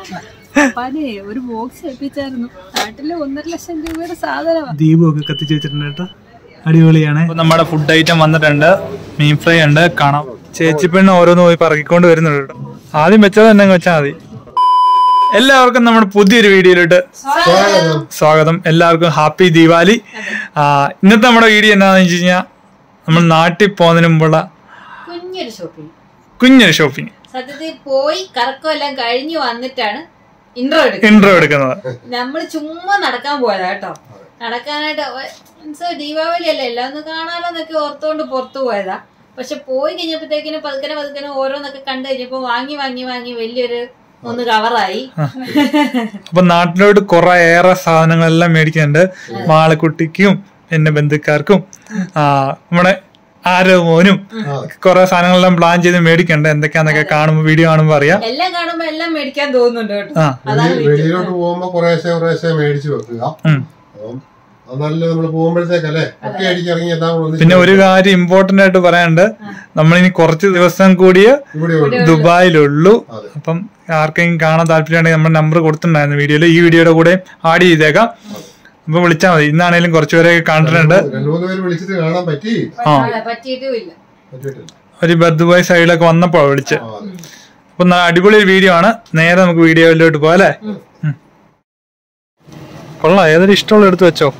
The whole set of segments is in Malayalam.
പലേ ഒരു ബോക്സ് ഏൽപ്പിച്ചായിരുന്നു നാട്ടില് ഒന്നര ലക്ഷം രൂപയുടെ സാധനമാണ് ദീപമൊക്കെ കത്തിച്ച് വെച്ചിട്ടുണ്ട് കേട്ടോ അടിപൊളിയാണ് അപ്പൊ നമ്മുടെ ഫുഡ് ഐറ്റം വന്നിട്ടുണ്ട് മീൻ ഫ്രൈ ഉണ്ട് കാണാം ചേച്ചി പെണ്ണ് ഓരോന്ന് പോയി പറക്കിക്കൊണ്ട് വരുന്നുണ്ട് കേട്ടോ ആദ്യം വെച്ചത് തന്നെ അങ്ങ് വെച്ചാൽ മതി എല്ലാവർക്കും നമ്മുടെ പുതിയൊരു വീഡിയോയിലോട്ട് സ്വാഗതം എല്ലാവർക്കും ഹാപ്പി ദീപാവലി ആ, ഇന്നത്തെ നമ്മുടെ വീഡിയോ എന്താണെന്ന് വെച്ച് കഴിഞ്ഞാൽ നമ്മൾ നാട്ടിൽ പോകുന്നതിന് മുമ്പുള്ള കുഞ്ഞൊരു ഷോപ്പിംഗ് കുഞ്ഞൊരു ഷോപ്പിംഗ് സത്യത്തിൽ പോയി കറക്കം എല്ലാം കഴിഞ്ഞു വന്നിട്ടാണ് ഇൻട്രോ എടുക്കുന്നത് ഇൻട്രോ എടുക്കുന്നത് നമ്മൾ ചുമ്മാ നടക്കാൻ പോയതാ കേട്ടോ നടക്കാനായിട്ട് മീൻസ് ദീപാവലി അല്ലേ എല്ലാം ഒന്ന് കാണാലോന്നൊക്കെ ഓർത്തോണ്ട് പുറത്തു പോയതാ പക്ഷെ പോയി കഴിഞ്ഞപ്പോഴത്തേക്കിന് പതുക്കനെ പതുക്കനെ ഓരോന്നൊക്കെ കണ്ടു കഴിഞ്ഞപ്പോ വാങ്ങി വാങ്ങി വാങ്ങി വലിയൊരു ഒന്ന് കവറായി അപ്പൊ നാട്ടിലോട്ട് കുറെ ഏറെ സാധനങ്ങളെല്ലാം മേടിക്കുന്നുണ്ട് മാളക്കുട്ടിക്കും പിന്നെ ബന്ധുക്കാർക്കും ആ നമ്മുടെ ആരോ മോനും കുറെ സാധനങ്ങളെല്ലാം പ്ലാൻ ചെയ്ത് മേടിക്കണ്ട് എന്തൊക്കെയാന്നൊക്കെ കാണുമ്പോ വീഡിയോ കാണുമ്പോ അറിയാം എല്ലാം കാണുമ്പോ എല്ലാം മേടിക്കാൻ തോന്നുന്നുണ്ട് കേട്ടോ ആ അതാണ് വെളി- വെളിയിലോട്ട് പോകുമ്പോ കുറേശ്ശെ കുറേശ്ശെ മേടിച്ചു വെക്കുക ഉം. അപ്പം അത് നല്ല നമ്മൾ പോകുമ്പോഴത്തേക്കല്ലേ ഒറ്റ അടിക്ക് ഇറങ്ങി എല്ലാം കൂടെ ഒന്നിച്ച് പിന്നെ ഒരു കാര്യം ഇമ്പോർട്ടന്റ് ആയിട്ട് പറയാനുണ്ട് നമ്മളിനി കുറച്ച് ദിവസം കൂടിയേ ഇവിടെ ഉണ്ട്. ദുബായിലുള്ളൂ അതെ. അപ്പം ആർക്കെങ്കിലും കാണാൻ താല്പര്യമുണ്ടെങ്കിൽ നമ്മുടെ നമ്പർ കൊടുത്തിട്ടുണ്ടായിരുന്നു വീഡിയോയിൽ ഈ വീഡിയോയുടെ കൂടെ ആഡ് ചെയ്തേക്കാം അപ്പൊ വിളിച്ചാൽ മതി ഇന്നാണേലും കുറച്ചുപേരെ കണ്ടിട്ടുണ്ട് രണ്ടു മൂന്ന് പേര് വിളിച്ചിട്ട് കാണാൻ പറ്റി ആ അതെ, പറ്റിയിട്ടും ഇല്ല പറ്റിയിട്ടില്ല ഒരു ബർദുബായ് സൈഡിലൊക്കെ വന്നപ്പോ വിളിച്ച് ആ, അതെ. അപ്പൊ നല്ല അടിപൊളി ഒരു വീഡിയോ ആണ് നേരെ നമുക്ക് വീഡിയോയിലോട്ട് പോകാം അല്ലേ ഉം. കൊള്ളാം ഏതൊരു ഇഷ്ടമുള്ള എടുത്ത് വെച്ചോ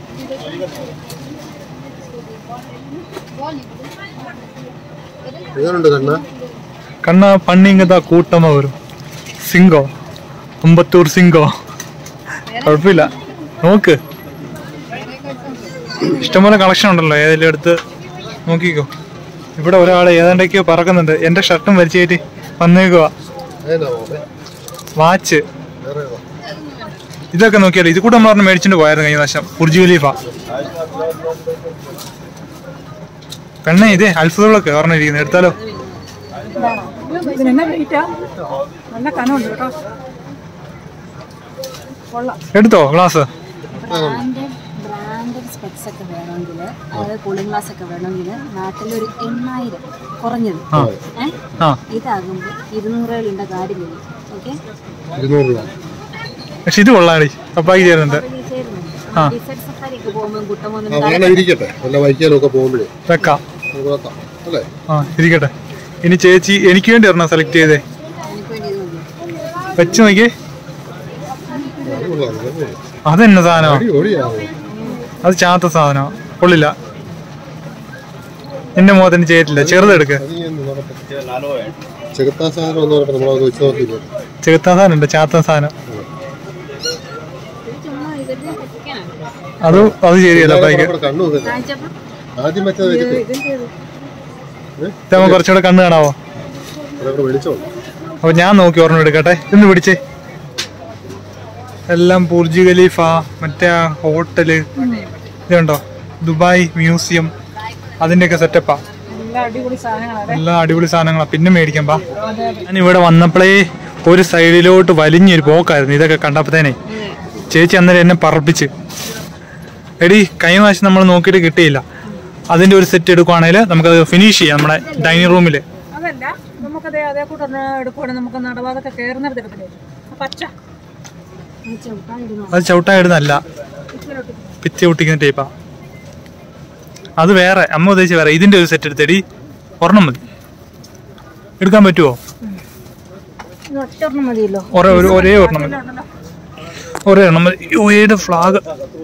എങ്ങനുണ്ട് കണ്ണ കണ്ണ പണ്ണിങ്ങതാ കൂട്ടമ വരും സിംഗോ അമ്പത്തൂർ സിംഗോ കുഴപ്പമില്ല നോക്ക് ഇഷ്ടംപോലെ കളക്ഷൻ ഉണ്ടല്ലോ ഏതെങ്കിലും എടുത്ത് നോക്കിക്കോ ഇവിടെ ഒരാൾ ഏതാണ്ടൊക്കെയോ പറക്കുന്നുണ്ട് എന്റെ ഷർട്ടും വലിച്ചേറ്റി വന്നേക്കുവാ ഏതാ മോനെ? വാച്ച് വേറെ ഏതാ? ഇതൊക്കെ നോക്കിയാലോ ഇത് കൂടെ നമ്മൾ പറഞ്ഞ് മേടിച്ചിട്ട് പോയായിരുന്നു കഴിഞ്ഞ പ്രാവശ്യം ബുർജ് ഖലീഫ പെണ്ണെ ഇതേ അത്ഭുതങ്ങളൊക്കെ പറഞ്ഞിരിക്കുന്നത് എടുത്താലോ ഇതിനെന്നെ വെയിറ്റാ നല്ല കനമുണ്ട് കേട്ടോ എടുത്തോ ഗ്ലാസ് ബ്രാൻഡഡ് ബ്രാൻഡഡ് സ്പെക്സ് ഒക്കെ വേണമെങ്കിൽ അതായത് കൂളിംഗ് ഗ്ലാസ് ഒക്കെ വേണമെങ്കിൽ നാട്ടിലൊരു എണ്ണായിരം കുറഞ്ഞത് ആ ഏ ആ ഇതാകുമ്പോൾ ഇരുന്നൂറ് രൂപയുടെ കാർഡ് വരും ഓക്കെ ഇരുന്നൂറ് രൂപ പക്ഷെ ഇത് കൊള്ളാടി പപ്പാക്കി ചേരുന്നുണ്ട് ആ. ഡിസൈഡ് സഫാരി ഒക്കെ പോകുമ്പോൾ കുട്ടമൊന്നും ആ വേണം ഇരിക്കട്ടെ വല്ല വൈക്കാലും ഒക്കെ പോകുമ്പോഴേ വെക്കാം നമുക്ക് വെക്കാം അല്ലേ ആ ഇരിക്കട്ടെ ഇനി ചേച്ചി എനിക്ക് വേണ്ടി ഒരെണ്ണം സെലക്ട് ചെയ്തേ എനിക്ക് വേണ്ടി ഇത് മതി. വെച്ച് നോക്കിയേ അത് കൊള്ളാം, അത് കൊള്ളാം. അതെന്നെ സാധനമാ അടി ഓടിയാവോ അത് ചാത്ത സാധനമാ കൊള്ളില്ല എന്റെ മുഖത്തിന് ചേരില്ല ചെറുതെടുക്ക് അത് ഈ ഒന്ന് നോക്കട്ടെ. ചെകുത്താ സാധനം ഒന്ന് നോക്കട്ടെ നമ്മളത് വെച്ച് നോക്കിയില്ലേ ചെറുത്താ സാധനം ഉണ്ട് ചാത്ത സാധനം ഇത് ചുമ്മാ ഇതെല്ലാം പറ്റിക്കാനാണ് അത് അത് ശരിയല്ല ബൈക്ക് ഇവിടെ കണ്ണു നോക്കില്ല കാണിച്ചപ്പോൾ ആദ്യം വെച്ചത് വെച്ചിട്ട് ഇതാകുമ്പോ കുറച്ചുകൂടെ കണ്ണ് കാണാവോ ഇവിടെ വിളിച്ചോ അപ്പൊ ഞാൻ നോക്കി ഓർമ്മ എടുക്കട്ടെ ഇന്ന് പിടിച്ചേ എല്ലാം ബുർജ് ഖലീഫ മറ്റേ ആ ഹോട്ടല് ഇതുണ്ടോ ദുബായ് മ്യൂസിയം അതിന്റെയൊക്കെ സെറ്റപ്പാ എല്ലാ അടിപൊളി സാധനങ്ങളാണ് എല്ലാ അടിപൊളി സാധനങ്ങളാ പിന്നെ മേടിക്കാം പാ ഞാൻ ഇവിടെ വന്നപ്പോഴേ ഒരു സൈഡിലോട്ട് വലിഞ്ഞൊരു പോക്കായിരുന്നു ഇതൊക്കെ കണ്ടപ്പോഴത്തേനെ ചേച്ചി അന്നേരം എന്നെ പറപ്പിച്ച് എടി കഴിഞ്ഞ പ്രാവശ്യം നമ്മൾ നോക്കിയിട്ട് കിട്ടിയില്ല അതിന്റെ ഒരു സെറ്റ് എടുക്കുവാണെങ്കിൽ നമുക്കത് ഫിനിഷ് ചെയ്യാം നമ്മുടെ ഡൈനിങ് റൂമിൽ അതല്ല നമുക്കത് അതേ കൂടെ ഒന്ന് എടുക്കുവാണെങ്കിൽ നമുക്ക് നടവാതൊക്കെ കയറുന്നിടത്ത് എടുത്തില്ലേ ആ പച്ച അത് ചവിട്ടായിടുന്നല്ല പിത്തി ഒട്ടിക്കുന്ന ടൈപ്പാ അത് വേറെ അമ്മ ഉദ്ദേശിച്ച് വേറെ ഇതിന്റെ ഒരു സെറ്റ് എടുത്തടി ഒരെണ്ണം മതി എടുക്കാൻ പറ്റുമോ ഇത് ഒറ്റ ഒരെണ്ണം മതിയല്ലോ ഒരേ ഒരു ഒരേ ഒരെണ്ണം മതി ഒരേ ഒരെണ്ണം മതി യു എയുടെ ഫ്ലാഗ്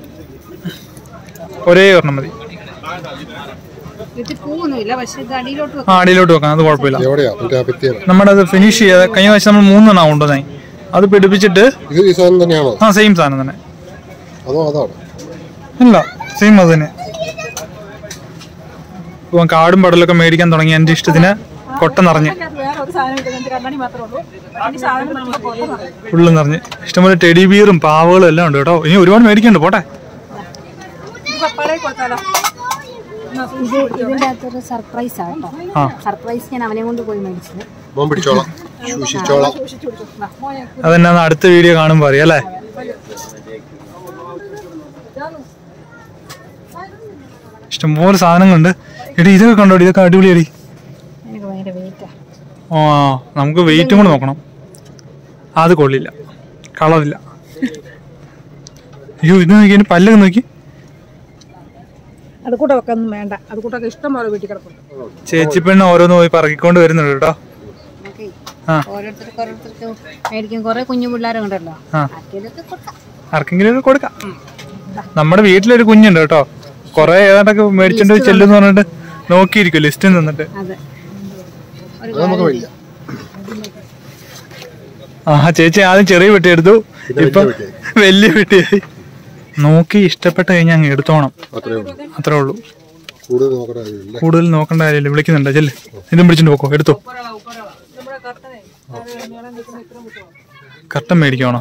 ഒരേ ഒരെണ്ണം മതി ഇത് പൂവൊന്നുമില്ല പക്ഷെ ഇത് അടിയിലോട്ട് ആ അടിയിലോട്ട് വെക്കാം അത് കുഴപ്പമില്ല എവിടെയാ മറ്റേ ആ ഭിത്തിയാണ് നമ്മുടെ അത് ഫിനിഷ് ചെയ്യാതെ കഴിഞ്ഞ പ്രാവശ്യം നമ്മൾ മൂന്നെണ്ണം കൊണ്ടുവന്നേ അത് പിടിപ്പിച്ചിട്ട് ഇത് ഈ സാധനം തന്നെയാണോ ആ സെയിം സാധനം തന്നെ അതോ അതാണ് ഇല്ല സെയിം അത് തന്നെ ഇപ്പം കാടും പടലൊക്കെ മേടിക്കാൻ തുടങ്ങി എൻ്റെ ഇഷ്ടത്തിന് കൊട്ട നിറഞ്ഞ് വെക്കാം വേറെ ഒരു സാധനം ഇട്ട് കണ്ണാടി മാത്രമേ ഉള്ളൂ ഈ സാധനം നമുക്ക് പുറത്ത് നടക്കും ഫുള്ള് നിറഞ്ഞ് ഇഷ്ടംപോലെ ടെഡി ബിയറും പാവകളും എല്ലാം ഉണ്ട് കേട്ടോ ഇനി ഒരുപാട് മേടിക്കണ്ട് പോട്ടെ ഇത് പപ്പാളെ കൊടുത്താലോ ഇത് ഇതിൻ്റെ അകത്തൊരു സർപ്രൈസ് ആട്ടോ ആ സർപ്രൈസ് ഞാൻ അവനെ കൊണ്ട് പോയി മേടിച്ചത് മോൻ പിടിച്ചോളാം സൂക്ഷിച്ചോളാം സൂക്ഷിച്ചു കൊടുത്തു ദാ, മോനെ അതെന്നാന്ന് അടുത്ത വീഡിയോ കാണുമ്പോൾ അറിയാം അല്ലേ ഇഷ്ടംപോലെ സാധനങ്ങളുണ്ട് എടി ഇതൊക്കെ കണ്ടോ ഇതൊക്കെ അടിപൊളിയടി എനിക്ക് ഭയങ്കര വെയിറ്റാ ആ നമുക്ക് വെയിറ്റും കൂടെ നോക്കണം അത് കൊള്ളില്ല കളറില്ല അയ്യോ ഇത് നോക്കി എന്റെ പല്ലൊക്കെ നോക്കി അതുകൂടെ വെക്കൊന്നും വേണ്ട അതുകൂട്ടൊക്കെ ഇഷ്ടം പോലെ വീട്ടിൽ കിടപ്പുണ്ട് ചേച്ചി പെണ്ണ് ഓരോന്ന് പോയി പറക്കിക്കൊണ്ട് വരുന്നുണ്ട് കേട്ടോ നമുക്ക് ആ. ഓരോരുത്തർക്ക് ഓരോരുത്തർക്ക് മേടിക്കും കുറെ കുഞ്ഞു പിള്ളേരുണ്ടല്ലോ ആ ആർക്കെങ്കിലുമൊക്കെ കൊടുക്കാം ആർക്കെങ്കിലും ഒക്കെ കൊടുക്കാം നമ്മുടെ വീട്ടിലൊരു കുഞ്ഞുണ്ട് കേട്ടോ കൊറേ ഏതാണ്ടൊക്കെ മേടിച്ചോണ്ട് പോയി ചെല്ലുന്ന് പറഞ്ഞിട്ട് നോക്കിയിരിക്കും ലിസ്റ്റ് നിന്നിട്ട് അതെ ഒരു അത് നമുക്ക് വയ്യ ആ ചേച്ചി ആദ്യം ചെറിയ പെട്ടി എടുത്തു ഇപ്പൊ വലിയ പെട്ടിയായി നോക്കി ഇഷ്ടപ്പെട്ട കഴിഞ്ഞാൽ അങ്ങ് എടുത്തോണം അത്രേ ഉള്ളൂ അത്രേ ഉള്ളൂ കൂടുതൽ നോക്കണ്ട കാര്യമില്ല കൂടുതൽ നോക്കേണ്ട കാര്യമില്ല വിളിക്കുന്നുണ്ട് ചെല്ല് ഇതും പിടിച്ചിട്ട് പോക്കോ എടുത്തോ നമ്മുടെ കർട്ടനെ അത് നീളം നിൽക്കുന്ന ഇത്ര കിട്ടുമോ കർട്ടൻ മേടിക്കണോ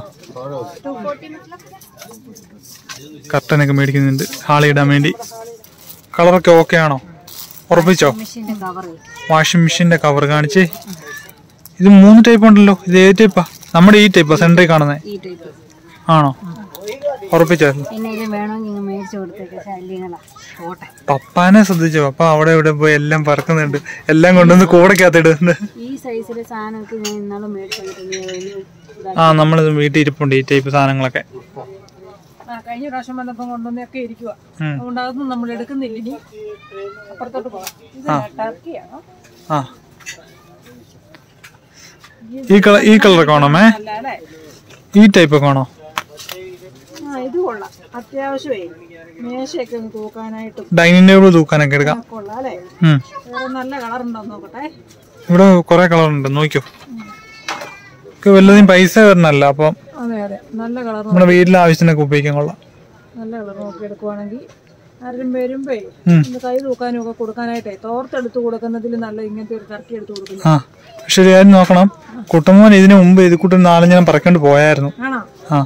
കർട്ടനൊക്കെ മേടിക്കുന്നുണ്ട് ഹാളിയിടാൻ വേണ്ടി കളറൊക്കെ ഓക്കെ ആണോ ഉറപ്പിച്ചോ മെഷീന്റെ കവർ വാഷിംഗ് മെഷീന്റെ കവർ കാണിച്ചേ ഇത് മൂന്ന് ടൈപ്പ് ഉണ്ടല്ലോ ഇത് ഏത് ടൈപ്പാ നമ്മുടെ ഈ ടൈപ്പാ സെന്ററിൽ കാണുന്നത് ഈ ടൈപ്പ് ആണോ ഉറപ്പിച്ചോ പിന്നെ ഇത് വേണമെങ്കിൽ ഇങ്ങ് മേടിച്ചു കൊടുത്തേക്ക് ശല്യങ്ങളാ പോട്ടെ പപ്പാനെ ശ്രദ്ധിച്ചോ പപ്പ അവിടെ ഇവിടെ പോയി എല്ലാം പറക്കുന്നുണ്ട് എല്ലാം കൊണ്ടുവന്ന് കൂടക്കകത്ത് ഇടുന്നുണ്ട് ഈ സൈസിലെ സാധനമൊക്കെ ഞാൻ ഇന്നാളും മേടിച്ചു ആ നമ്മളിത് വീട്ടിൽ ഇരിപ്പുണ്ട് ഈ ടൈപ്പ് സാധനങ്ങളൊക്കെ ആ കഴിഞ്ഞ പ്രാവശ്യം വന്നപ്പം കൊണ്ടുവന്നൊക്കെ ഇരിക്കുക ഉം. അതുകൊണ്ട് അതൊന്നും നമ്മൾ എടുക്കുന്നില്ല ഇനി അപ്പുറത്തോട്ട് പോകാം ഇത് ടർക്കിയാണോ ആ ഈ കളർ ഈ കളറൊക്കെ വേണമേ അല്ല അല്ലേ ഈ ടൈപ്പ് ഒക്കെ വേണോ ആ ഇത് കൊള്ളാം അത്യാവശ്യമേ മേശയൊക്കെ ഒന്ന് തൂക്കാനായിട്ടും ഡൈനിങ് ടേബിൾ തൂക്കാനൊക്കെ എടുക്കാം കൊള്ളാം അല്ലേ ഉം. വേറെ നല്ല കളറുണ്ടോ നോക്കട്ടെ ഇവിടെ കുറെ കളർ ഉണ്ട് നോക്കിയോ ഒക്കെ വല്ലതും പൈസ വരണല്ല അപ്പം അതെ അതെ നല്ല കളർ നമ്മുടെ വീട്ടിലെ ആവശ്യത്തിനൊക്കെ ഉപയോഗിക്കാൻ കൊള്ളാം നല്ല കളർ നോക്കി എടുക്കുവാണെങ്കിൽ ആരും വരുമ്പേ ഉം. ഒന്ന് കൈ തൂക്കാനും ഒക്കെ കൊടുക്കാനായിട്ടേ തോർത്തെടുത്ത് കൊടുക്കുന്നതിൽ നല്ല ഇങ്ങനത്തെ ഒരു ടർക്കി എടുത്ത് കൊടുക്കുന്നു ആ പക്ഷെ ഒരു കാര്യം നോക്കണം കുട്ടമോൻ ഇതിനു മുമ്പ് ഇത് കൂട്ടി നാലഞ്ചെണ്ണം പറക്കൊണ്ട് പോയായിരുന്നു ആണോ ആ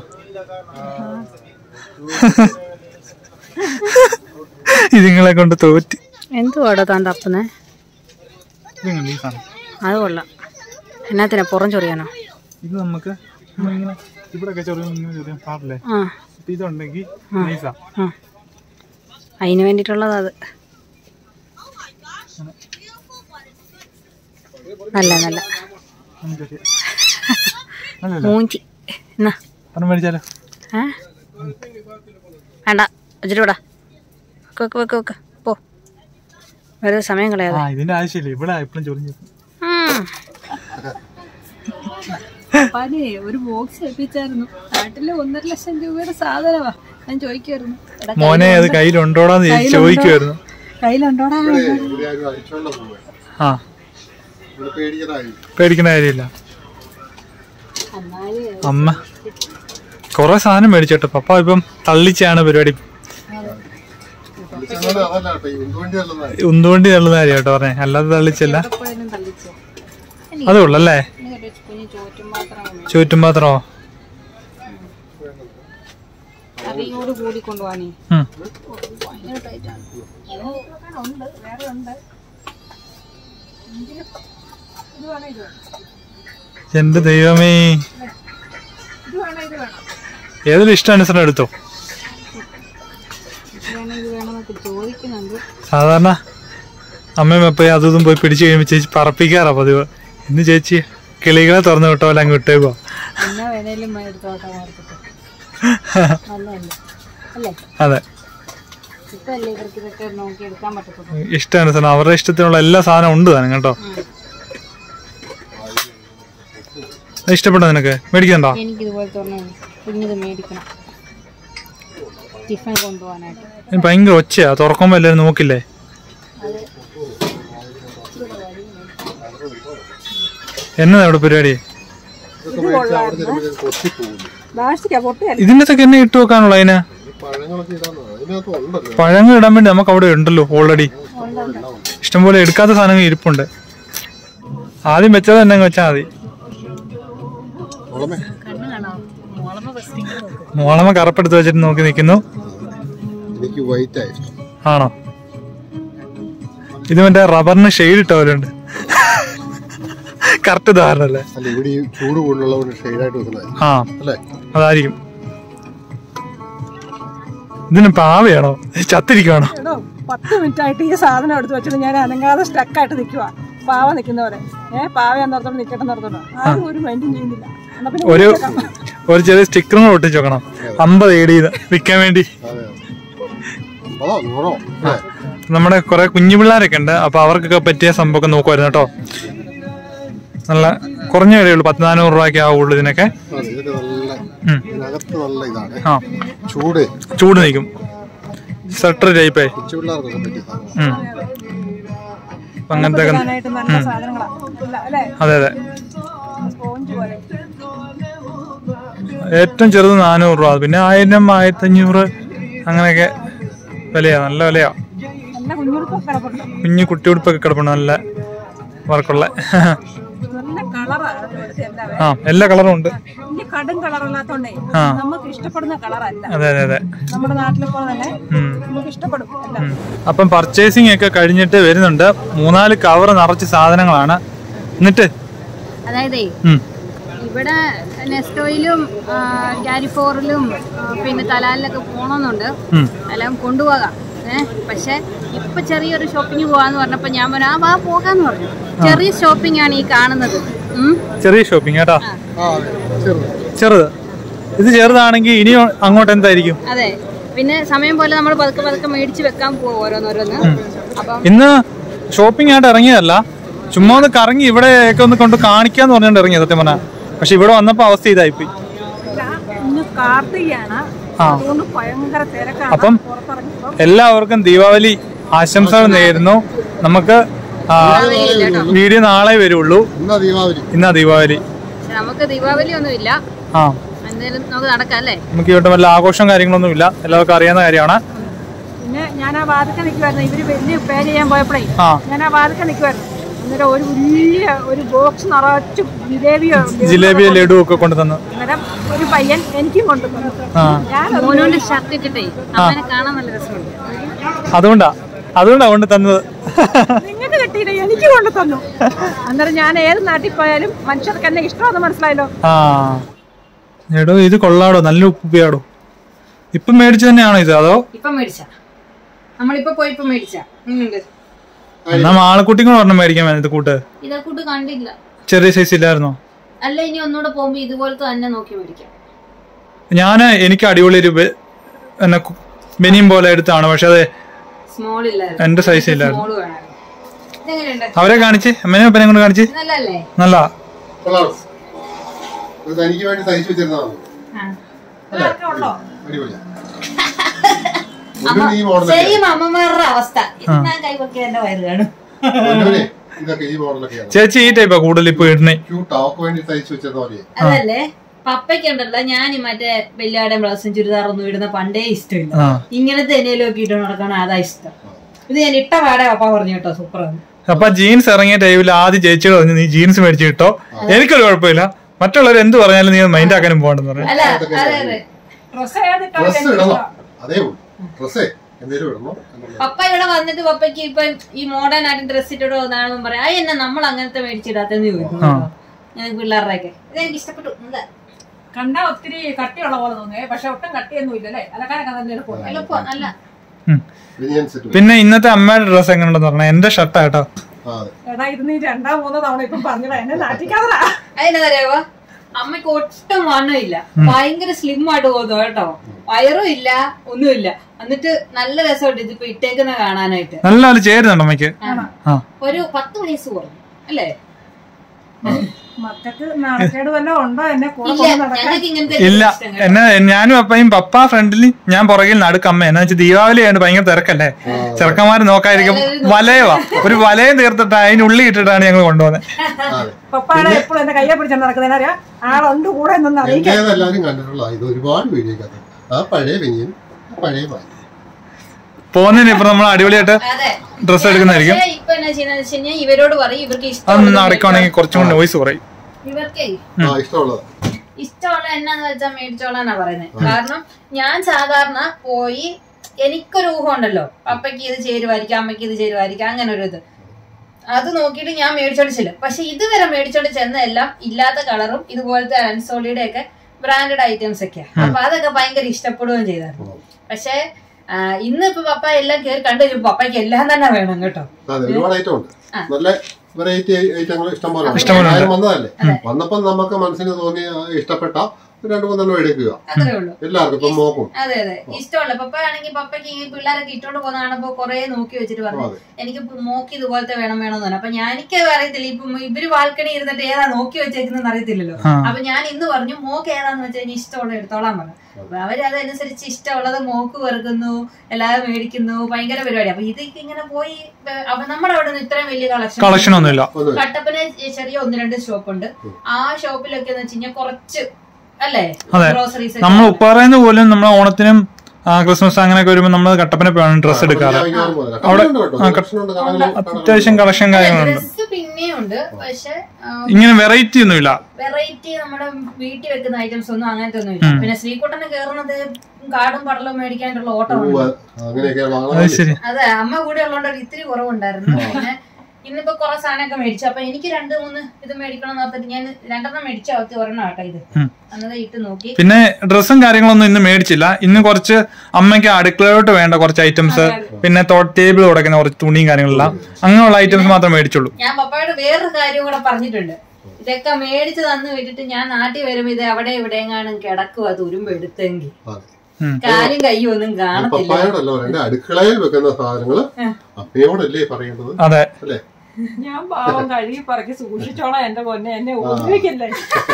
ഇതിങ്ങളെ കൊണ്ട് തോറ്റ് എന്തുവാടോ താൻ തപ്പുന്നേ ഇതുണ്ട് ഈ സാധനം അത് കൊള്ളാം എന്നാത്തിനാ പുറം ചൊറിയാനോ ഇത് നമുക്ക് ഇങ്ങനെ ഇവിടെയൊക്കെ ചെറിയ ഇങ്ങനെ ചെറിയ പാടില്ലേ ആ അപ്പൊ ഇതുണ്ടെങ്കിൽ നൈസാ ആ അതിന് വേണ്ടിയിട്ടുള്ളത് അത് നല്ല നല്ല നമുക്കറിയാം അല്ലല്ല മൂഞ്ചി എന്നാ പറഞ്ഞു മേടിച്ചാലോ ഏ വേണ്ട വെച്ചിട്ട് വിടാ വെക്ക് വെക്ക് വെക്ക് വെക്ക് പോ വെറുതെ സമയം കളയാതെ ആ ഇതിന്റെ ആവശ്യമില്ല ഇവിടെ എപ്പോഴും ചൊറിഞ്ഞു ഉം. പനി ഒരു ബോക്സ് ഏൽപ്പിച്ചായിരുന്നു നാട്ടില് ഒന്നര ലക്ഷം രൂപയുടെ സാധനമാ ഞാൻ ചോദിക്കുമായിരുന്നു എടാ, മോനെ അത് കയ്യിലുണ്ടോടാന്ന് ചോദിച്ച് ചോദിക്കുമായിരുന്നു കയ്യിലുണ്ടോടാ ഇവിടെ ആരും അഴിച്ചോണ്ട് പോവേ ആ ഇവിടെ പേടിക്കണായി പേടിക്കുന്ന കാര്യമില്ല എന്നാല് അമ്മ കൊറേ സാധനം മേടിച്ചോട്ടോ പപ്പ ഇപ്പം തള്ളിച്ചാണ് പരിപാടി വിളിച്ചത് അതല്ല കേട്ടോ ഈ ഉന്തുവണ്ടി നല്ലതായി ഉന്തുവണ്ടി തള്ളുന്ന കാര്യം കേട്ടോ പറഞ്ഞേ അല്ലാതെ തള്ളിച്ചല്ല എപ്പോഴും തള്ളിച്ചോ അത് കൊള്ളല്ലേ എനിക്കൊരു കുഞ്ഞ് ചോറ്റും മാത്രം ചുറ്റും മാത്രമോ കറിയോട് കൂടി കൊണ്ടുപോകാനേ ഉം. ഭയങ്കര ടൈറ്റാണ് ഉണ്ട് വേറെ ഉണ്ട് എന്റെ ദൈവമേ ഇത് വേണം ഇത് വേണം ഏതൊരു ഇഷ്ടാനുസരണം എടുത്തോ വേണം ഇത് വേണമെന്നൊക്കെ ചോദിക്കുന്നുണ്ട് സാധാരണ അമ്മയും അപ്പയും അതും ഇതും പോയി പിടിച്ചു കഴിയുമ്പോൾ ചേച്ചി പറപ്പിക്കാറാ പതിവ് ഇന്ന് ചേച്ചി കിളികളെ തുറന്നു വിട്ടോ അല്ല അങ്ങ് വിട്ടേക്കോ എന്നാ വേണേലും എടുത്തോട്ടെ ഓർത്തിട്ട് നല്ലതല്ലേ അല്ലേ അതെ ഇപ്പൊ അല്ലേ ഇവർക്ക് ഇതൊക്കെ നോക്കി എടുക്കാൻ പറ്റത്തുള്ളൂ ഇഷ്ടാനുസരണം അവരുടെ ഇഷ്ടത്തിനുള്ള എല്ലാ സാധനവും ഉണ്ട് താനും കേട്ടോ അത് ഇഷ്ടപ്പെട്ടോ നിനക്ക് മേടിക്കണ്ടോ എനിക്ക് ഇതുപോലെ തന്നെ കുഞ്ഞിത് മേടിക്കണം ടിഫിൻ കൊണ്ടുപോകാനായിട്ട് ഇതിന് ഭയങ്കര ഒച്ചയാ തുറക്കുമ്പോ എല്ലാവരും നോക്കില്ലേ എന്നതാ ഇവിടെ പരിപാടി ഇതൊക്കെ മേടിച്ച് അവിടെ ചെല്ലുമ്പോൾ പൊട്ടിപ്പോകുന്നു പ്ലാസ്റ്റിക്കാ പൊട്ടിയല്ല ഇതിൻ്റെ ഒക്കെ എന്നെ ഇട്ട് വെക്കാനുള്ള അതിന് ഈ പഴങ്ങളൊക്കെ ഇടാന്ന് അതിനകത്ത് ഉണ്ടല്ലോ പഴങ്ങൾ ഇടാൻ വേണ്ടി നമുക്ക് അവിടെ ഉണ്ടല്ലോ ഓൾറെഡി ഇഷ്ടംപോലെ എടുക്കാത്ത സാധനങ്ങൾ ഇരിപ്പുണ്ട് ആദ്യം വെച്ചത് തന്നെ അങ്ങ് വെച്ചാൽ മതി ഓളമേ കണ്ണ് കാണാം മുളമ ഫസ്റ്റ് മോളമ്മ കറപ്പെടുത്ത് വെച്ചിട്ട് നോക്കി നിൽക്കുന്നു എനിക്ക് വൈറ്റ് ആയി ഇഷ്ടം ആണോ ഇത് മറ്റേ റബ്ബറിന് ഷെയ്ഡ് ഇട്ട പോലെ ഉണ്ട് കറക്റ്റ് ധാരണ അല്ലേ അല്ല ഇവിടെ ഈ ചൂട് കൂടുതലുള്ളതുകൊണ്ട് ഷെയ്ഡായിട്ട് വെക്കുന്നതായി ആ അല്ലേ അതായിരിക്കും ഇതിന് പാവയാണോ ചത്തിരിക്കുവാണോ എടോ പത്ത് മിനിറ്റ് ആയിട്ട് ഈ സാധനം എടുത്ത് വെച്ചിട്ട് ഞാൻ അനങ്ങാതെ സ്റ്റക്കായിട്ട് നിൽക്കുക പാവ നിൽക്കുന്നവരെ ഏഹ് പാവ എന്നോർത്തോണ്ട് നിൽക്കട്ടെ എന്നോർത്തോണ്ട് ആരും ഒരു മൈൻഡും ചെയ്യുന്നില്ല ഒരു ഒരു ചെറിയ സ്റ്റിക്കറും കൂടെ ഒട്ടിച്ച് വെക്കണം അമ്പത് ഏഡ് ചെയ്ത് വിൽക്കാൻ വേണ്ടി അതെ അതോ നൂറോ അല്ലേ നമ്മുടെ കുറെ കുഞ്ഞു പിള്ളേരൊക്കെ ഉണ്ട് അപ്പൊ അവർക്കൊക്കെ പറ്റിയ സംഭവമൊക്കെ നോക്കുമായിരുന്നു കേട്ടോ നല്ല കുറഞ്ഞ വിലയുള്ളൂ പത്ത് നാനൂറ് രൂപയ്ക്ക് ആവുള്ളൂ ഇതിനൊക്കെ ആ, ഇതൊക്കെ നല്ല ഉം. ഇതിനകത്ത് നല്ല ഇതാണ് ആ ചൂട് ചൂട് നിൽക്കും സ്വെറ്റർ ടൈപ്പേ കൊച്ചു പിള്ളേർക്കൊക്കെ പറ്റിയ സാധനം ഉം. അപ്പൊ അങ്ങനത്തെ ഒക്കെ- ആയിട്ട് നല്ല സാധനങ്ങളാ ഇല്ല, അല്ലേ അതെ അതെ സ്പോഞ്ച് പോലെ ഏറ്റവും ചെറുത് നാനൂറ് രൂപ പിന്നെ ആയിരം ആയിരത്തി അഞ്ഞൂറ് അങ്ങനെയൊക്കെ വിലയാ നല്ല വിലയാ നല്ല കുഞ്ഞുടുപ്പൊക്കെ കിടപ്പുണ്ട് കുഞ്ഞു കുട്ടിയുടുപ്പൊക്കെ കിടപ്പുണ്ട് നല്ല വർക്കുള്ള നല്ല കളറാണ് ഇവിടുത്തെ എല്ലാം ആ എല്ലാ കളറും ഉണ്ട് വലിയ കടും കളറല്ലാത്തോണ്ടേ ആ നമുക്ക് ഇഷ്ടപ്പെടുന്ന കളറല്ല അതെ അതെ അതെ നമ്മുടെ നാട്ടിലെ പോലെ തന്നെ ഉം. നമുക്ക് ഇഷ്ടപ്പെടും എല്ലാം ഉം. അപ്പം പർച്ചേസിംഗ് ഒക്കെ കഴിഞ്ഞിട്ട് വരുന്നുണ്ട് മൂന്നാല് കവർ നിറച്ച് സാധനങ്ങളാണ് എന്നിട്ട് അതായത് ഉം. ഇവിടെ നെസ്റ്റോയിലും ക്യാരിഫോറിലും പിന്നെ തലാലിലൊക്കെ പോകണമെന്നുണ്ട് ഉം. എല്ലാം കൊണ്ടുപോകാം ഏഹ് പക്ഷെ ഇപ്പൊ ചെറിയൊരു ഷോപ്പിംഗ് പോവാന്ന് പറഞ്ഞപ്പോ ഞാൻ പറഞ്ഞു ആ വാ പോകാന്ന് പറഞ്ഞു ചെറിയ ഷോപ്പിംഗ് ആണ് ഈ കാണുന്നത് ഉം. ചെറിയ ഷോപ്പിംഗ് കേട്ടോ ആ അതെ ചെറുത് ചെറുത് ഇത് ചെറുതാണെങ്കിൽ ഇനി അങ്ങോട്ട് എന്തായിരിക്കും അതെ പിന്നെ സമയം പോലെ നമ്മൾ പതുക്കെ പതുക്കെ മേടിച്ച് വെക്കാൻ പോവും ഓരോന്നോരോന്ന് അപ്പം ഇന്ന് ഷോപ്പിംഗ് ആയിട്ട് ഇറങ്ങിയതല്ല ചുമ്മാ ഒന്ന് കറങ്ങി ഇവിടെയൊക്കെ ഒന്ന് കൊണ്ട് കാണിക്കാന്ന് പറഞ്ഞുകൊണ്ട് ഇറങ്ങിയത് സത്യം പറഞ്ഞാൽ പക്ഷെ ഇവിടെ വന്നപ്പോ അവസ്ഥ ഇതായിപ്പോയി ഇന്ന് കാർത്തികയാണ് ആ അതുകൊണ്ട് ഭയങ്കര തിരക്കാണ് അപ്പം പുറത്തിറങ്ങിയപ്പം എല്ലാവർക്കും ദീപാവലി ആശംസകൾ നേരുന്നു നമുക്ക് ആ, വീഡിയോ നാളെ വരുള്ളൂ എന്നാ ദീപാവലി ഇന്നാ ദീപാവലി പക്ഷെ നമുക്ക് ദീപാവലി ഒന്നുമില്ല ആ എന്തായാലും നമുക്ക് നടക്കാം അല്ലേ നമുക്ക് ഇവിടെ വല്ല ആഘോഷം കാര്യങ്ങളൊന്നും ഇല്ല എല്ലാവർക്കും അറിയാവുന്ന കാര്യമാണ് പിന്നെ ഞാൻ ആ വാതിക്ക നിൽക്കുമായിരുന്നു ഇവര് വലിയ പേ ചെയ്യാൻ പോയപ്പോഴേ ആ ഞാൻ ആ വാതിക്ക നിൽക്കുമായിരുന്നു അന്നേരം ഒരു വലിയ ഒരു ബോക്സ് നിറച്ചും ജിലേബിയോ ജിലേബി ലഡു ഒക്കെ കൊണ്ടുതന്നു അന്നേരം ഒരു പയ്യൻ എനിക്കും കൊണ്ടുതന്നു ആ ഞാൻ മോനോണ്ട് ഷർട്ട് ഇട്ടിട്ടേ അമ്മനെ കാണാൻ നല്ല രസമുണ്ട് അതുകൊണ്ടാ അതുകൊണ്ടാ കൊണ്ട് തന്നത് നിങ്ങൾക്ക് കിട്ടിയില്ല എനിക്ക് കൊണ്ടു തന്നു അന്നേരം ഞാൻ ഏത് നാട്ടിൽ പോയാലും മനുഷ്യർക്ക് എന്നെ ഇഷ്ടമാണെന്ന് മനസ്സിലായല്ലോ ആ എടോ ഇത് കൊള്ളാടോ നല്ല ഉപ്പിയാടോ ഇപ്പം മേടിച്ചു തന്നെയാണോ ഇത് അതോ ഇപ്പൊ മേടിച്ച നമ്മളിപ്പോ പോയി ഇപ്പൊ മേടിച്ച ഉണ്ട് എന്നാ മാളക്കുട്ടിയും കൂടെ ഒരെണ്ണം മേടിക്കാൻ വേണ്ടി ഇത് കൂട്ട് ഇതാ കൂട്ട് കണ്ടില്ല ചെറിയ സൈസ് ഇല്ലായിരുന്നോ അല്ല ഇനി ഒന്നുകൂടെ പോകുമ്പോ ഇതുപോലത്തെ തന്നെ നോക്കി മേടിക്കാം ഞാൻ എനിക്ക് അടിപൊളി ഒരു ബെ- എന്നെ കു- ബനിയും പോലെ എടുത്താണ് പക്ഷെ അത് സ്മോൾ ഇല്ലായിരുന്നു എന്റെ സൈസ് ഇല്ലായിരുന്നു സ്മോൾ വേണം ഇതെങ്ങനെയുണ്ട് അവരെ കാണിച്ച് അമ്മനെ അപ്പനെ കൊണ്ട് കാണിച്ച് നല്ലല്ലേ നല്ല കൊള്ളാം ഇത് തനിക്ക് വേണ്ടി തയ്ച്ചു വെച്ചിരുന്നതാണ് ഉള്ളോ അടിപൊളിയാ പൊന്നൂന് ഈ മോഡലൊക്കെ സെയിം അമ്മമാരുടെ അവസ്ഥ ഇത് ഞാൻ കൈവക്കി എന്റെ വയറ് കാണും പൊന്നൂനെ ഇതൊക്കെ ഈ മോഡലൊക്കെയാണ് ചേച്ചി ഈ ടൈപ്പാ കൂടുതൽ ഇപ്പൊ ഇടുന്നേ ക്യൂട്ട് അവക്ക് വേണ്ടി തയ്ച്ചു വെച്ചിരുന്ന പോലെ അതല്ലേ പപ്പയ്ക്കുണ്ടല്ലോ ഞാൻ ഈ മറ്റേ വെല്ലാടെ ബ്ലൗസും ചുരിദാറൊന്നും ഇടുന്ന പണ്ടേ ഇഷ്ടമില്ല ആ ഇങ്ങനത്തെ എന്തെങ്കിലും ഒക്കെ ഇട്ട് നടക്കണം അതാ ഇഷ്ടം ഇത് ഞാൻ ഇട്ട പാടെ പപ്പ പറഞ്ഞു കേട്ടോ സൂപ്പറാണ് അപ്പൊ ജീൻസ് ഇറങ്ങിയ ടൈമിൽ ആദ്യം ചേച്ചിയോട് പറഞ്ഞു നീ ജീൻസ് മേടിച്ച് കിട്ടോ എനിക്കൊരു കുഴപ്പമില്ല മറ്റുള്ളവർ എന്ത് പറഞ്ഞാലും നീ മൈൻഡ് ആക്കാനും പോകണ്ടെന്ന് പറഞ്ഞു അല്ല അതെ അതെ ഡ്രസ് ഏതിട്ടോ ഡ്രസ് ഇടണം അതേ ഉള്ളൂ ഡ്രസ്സേ എന്തേലും ഇടണം എന്നുള്ളത്. പപ്പ ഇവിടെ വന്നിട്ട് പപ്പയ്ക്ക് ഇപ്പൊ ഈ മോഡേൺ ആയിട്ട് ഡ്രസ് ഇട്ടിട്ട് വന്നാണെന്ന് പറയാം ആ എന്നെ നമ്മൾ അങ്ങനത്തെ മേടിച്ചിടാത്തെന്ന് ചോദിക്കും കേട്ടോ. ഞാൻ പിള്ളേരുടെ ഒക്കെ ഇത് എനിക്ക് ഇഷ്ടപ്പെട്ടു എന്താ കണ്ടാ ഒത്തിരി കട്ടിയുള്ള പോലെ തോന്നുവേ പക്ഷെ ഒട്ടും കട്ടിയൊന്നും ഇല്ലല്ലേ അലക്കാനൊക്കെ നല്ല എളുപ്പമാണ് എളുപ്പം നല്ല ഉം. ബനിയൻ സെറ്റ് പിന്നെ ഇന്നത്തെ അമ്മയുടെ ഡ്രസ്സ് എങ്ങനെയുണ്ടെന്ന് പറഞ്ഞാൽ എന്റെ ഷർട്ടാ കേട്ടോ ആ അതെ എടാ ഇത് നീ രണ്ടോ മൂന്നോ തവണ ഇപ്പം പറഞ്ഞതാ എന്നെ നാട്ടിക്കാതറാ അതിനെന്തറിയാവോ അമ്മയ്ക്ക് ഒട്ടും വണ്ണമില്ല ഭയങ്കര സ്ലിം ആയിട്ട് തോന്നുന്നു കേട്ടോ വയറും ഇല്ല ഒന്നുമില്ല എന്നിട്ട് നല്ല രസമുണ്ട് ഇതിപ്പോ ഇട്ടേക്കുന്ന കാണാനായിട്ട് നല്ല ആള് ചേരുന്നുണ്ട് അമ്മയ്ക്ക് ആ ഒരു പത്ത് വയസ്സ് കുറഞ്ഞു അല്ലേ മക്കൾക്ക് നാണക്കേട് വല്ലതും ഉണ്ടോ എന്നെ കൂടെ ഇല്ല കൊണ്ട് നടക്കാൻ ഞങ്ങൾക്ക് ഇങ്ങനത്തെ ഇല്ല ഇഷ്ടം കേട്ടോ. എന്നെ ഞാനും അപ്പയും പപ്പ ഫ്രണ്ടിൽ ഞാൻ പുറകിൽ നടുക്കമ്മ എന്നാ വെച്ചാൽ ദീപാവലി ആയതുകൊണ്ട് ഭയങ്കര തിരക്കല്ലേ ചെറുക്കന്മാര് നോക്കാതിരിക്കും വലയവാ ഒരു വലയം തീർത്തിട്ട് അതിനുള്ളിൽ ഇട്ടിട്ടാണ് ഞങ്ങൾ കൊണ്ടുപോകുന്നത് ആ, അതെ പപ്പാടെ എപ്പോഴും എന്റെ കയ്യെ പിടിച്ചാൽ നടക്കുന്നതിന് അറിയാം ആളുണ്ട് കൂടെ എന്നൊന്നും അറിയിക്കാം എന്റേത് എല്ലാവരും കണ്ടിട്ടുള്ള ഇത് ഒരുപാട് വീഡിയോക്കകത്ത് ആ പഴയ ബനിയൻ ആ പഴയ മാറ്റി പോകുന്നതിന് ഇപ്പൊ നമ്മൾ അടിപൊളിയായിട്ട് അതെ ഡ്രസ്സ് എടുക്കുന്നതായിരിക്കും പക്ഷേ ഇപ്പൊ എന്നാ ചെയ്യുന്നത് വെച്ച് കഴിഞ്ഞാൽ ഇവരോട് പറയും ഇവർക്ക് അതൊന്ന് ഇഷ്ടം നടക്കുവാണെങ്കിൽ കുറച്ചും കൂടി നോയ്സ് കുറയും ഇവർക്കേ ആ ഇഷ്ടമുള്ളത് ഇഷ്ടമുള്ള എന്നാന്ന് വെച്ചാൽ മേടിച്ചോളാന്നാ പറയുന്നത് കാരണം ഞാൻ സാധാരണ പോയി എനിക്കൊരു ഊഹം ഉണ്ടല്ലോ പപ്പയ്ക്ക് ഇത് ചേരുവായിരിക്കും അമ്മയ്ക്ക് ഇത് ചേരുവായിരിക്കും അങ്ങനെ ഒരു ഇത് അത് നോക്കിയിട്ട് ഞാൻ മേടിച്ചോണ്ട് ചെല്ലും പക്ഷെ ഇതുവരെ മേടിച്ചോണ്ട് ചെന്ന എല്ലാം ഇല്ലാത്ത കളറും ഇതുപോലത്തെ അൻസോളിയുടെ ഒക്കെ ബ്രാൻഡഡ് ഐറ്റംസ് ഒക്കെയാണ് അപ്പൊ അതൊക്കെ ഭയങ്കര ഇഷ്ടപ്പെടുകയും ചെയ്തായിരുന്നു പക്ഷെ ഇന്ന് ഇപ്പൊ പപ്പ എല്ലാം കയറി കണ്ടു കഴിഞ്ഞപ്പോ പപ്പയ്ക്ക് എല്ലാം തന്നെ വേണം കേട്ടോ അതെ ഒരുപാട് ഐറ്റം ഉണ്ട് നല്ല വെറൈറ്റി ഐറ്റങ്ങൾ ഇഷ്ടം പോലെ ഉണ്ട്. ഇഷ്ടംപോലെ ഉണ്ട്. ആരും വന്നതല്ലേ വന്നപ്പം നമുക്ക് മനസ്സിന് തോന്നി ആ, ഇഷ്ടപ്പെട്ട രണ്ടു മൂന്നെണ്ണം എടുക്കുക അത്രേ ഉള്ളൂ എല്ലാവർക്കും ഇപ്പം മോക്കും അതെ അതെ ഇഷ്ടമുള്ള പപ്പ ആണെങ്കിൽ പപ്പയ്ക്ക് ഈ പിള്ളേരൊക്കെ ഇട്ടോണ്ട് പോകുന്ന കാണുമ്പോ കൊറേ നോക്കി വെച്ചിട്ട് പറഞ്ഞു അതെ. എനിക്ക് മോക്ക് ഇതുപോലത്തെ വേണം വേണമെന്ന് പറഞ്ഞു അപ്പൊ ഞാൻ എനിക്ക് അറിയത്തില്ല ഇപ്പം ഇവര് വാൽക്കണി ഇരുന്നിട്ട് ഏതാ നോക്കി വെച്ചേക്കുന്നത് അറിയത്തില്ലല്ലോ ആ. അപ്പൊ ഞാൻ ഇന്ന് പറഞ്ഞു മോക്ക് ഏതാന്ന് വെച്ചാൽ ഇനി ഇഷ്ടമുള്ള എടുത്തോളാൻ പറഞ്ഞു അപ്പൊ അവര് അതനുസരിച്ച് ഇഷ്ടമുള്ളത് മോക്ക് വെറുക്കുന്നു എല്ലാവരും മേടിക്കുന്നു ഭയങ്കര പരിപാടി അപ്പൊ ഇത് ഇങ്ങനെ പോയി ഏ, അപ്പൊ നമ്മുടെ അവിടെ നിന്ന് ഇത്രയും വലിയ കളക്ഷൻ കളക്ഷൻ ഒന്നുമില്ല ഒന്നുമില്ല കട്ടപ്പന ചെറിയ ഒന്ന് രണ്ട് ഷോപ്പുണ്ട് ആ ഷോപ്പിലൊക്കെ എന്ന് വെച്ച് കഴിഞ്ഞാൽ കുറച്ച് അല്ലേ അതെ. ഗ്രോസറീസ് നമ്മൾ ഉപ്പാറയുന്ന പോലും നമ്മളെ ഓണത്തിനും ആ, ക്രിസ്മസ് അങ്ങനെയൊക്കെ വരുമ്പോൾ നമ്മൾ കട്ടപ്പന പോയാണ് ഡ്രസ്സ് എടുക്കാറ് ഞാൻ പോലെ. അവിടെ- കടകളുണ്ട് കേട്ടോ. ആ, കളക്ഷനുണ്ട്, കടകളും- അത്യാവശ്യം കളക്ഷൻ കാര്യങ്ങളുണ്ട് ഡ്രസ് പിന്നെയും ഉണ്ട് പക്ഷെ ഇങ്ങനെ വെറൈറ്റി ഒന്നുമില്ല വെറൈറ്റി നമ്മുടെ വീട്ടിൽ വെക്കുന്ന ഐറ്റംസ് ഒന്നും അങ്ങനത്തെ ഒന്നും ഇല്ല പിന്നെ ശ്രീകുട്ടന് കേറുന്നത് കാടും പടലും മേടിക്കാനായിട്ടുള്ള ഓട്ടമുണ്ട് പൂവ്, അങ്ങനെയൊക്കെയാണ് അത് വാങ്ങുന്നത് ശരി അതെ അമ്മ കൂടെ ഉള്ളതുകൊണ്ട് ഒരു ഇത്തിരി കുറവുണ്ടായിരുന്നു പിന്നെ ഇന്നിപ്പോ കുറെ സാധനമൊക്കെ മേടിച്ചു അപ്പൊ എനിക്ക് രണ്ട് മൂന്ന് ഇത് മേടിക്കണം എന്ന് ഓർത്തിട്ട് ഞാൻ രണ്ടെണ്ണം മേടിച്ചു അവത്തി ഒരെണ്ണം ആട്ടോ ഇത് അന്നത് ഇട്ട് നോക്കി പിന്നെ ഡ്രസ്സും കാര്യങ്ങളൊന്നും ഇന്ന് മേടിച്ചില്ല ഇന്ന് കുറച്ച് അമ്മയ്ക്ക് അടുക്കളയോട്ട് വേണ്ട കുറച്ച് ഐറ്റംസ് പിന്നെ ടേബിൾ തുടക്കുന്ന കുറച്ച് തുണിയും കാര്യങ്ങളെല്ലാം അങ്ങനെയുള്ള ഐറ്റംസ് മാത്രമേ മേടിച്ചുള്ളൂ ഞാൻ പപ്പയോട് വേറൊരു കാര്യം കൂടെ പറഞ്ഞിട്ടുണ്ട് ഇതൊക്കെ മേടിച്ച് തന്നു വിട്ടിട്ട് ഞാൻ നാട്ടിൽ വരുമ്പോ ഇത് അവിടെ എവിടെയെങ്ങാനും കിടക്കും അത് ഉരുമ്പ് എടുത്തെങ്കിൽ അതെ. ഉം. കാലും കയ്യും ഒന്നും കാണത്തില്ല പപ്പായോടല്ലോ എന്റെ അടുക്കളയിൽ വെക്കുന്ന സാധനങ്ങള് അപ്പയോടല്ലേ പറയേണ്ടത് അതെ അല്ലേ ഞാൻ പാവം കഴുകി പറക്കി സൂക്ഷിച്ചോളാം എന്റെ പൊന്നെ എന്നെ ഉപദ്രവിക്കല്ലേ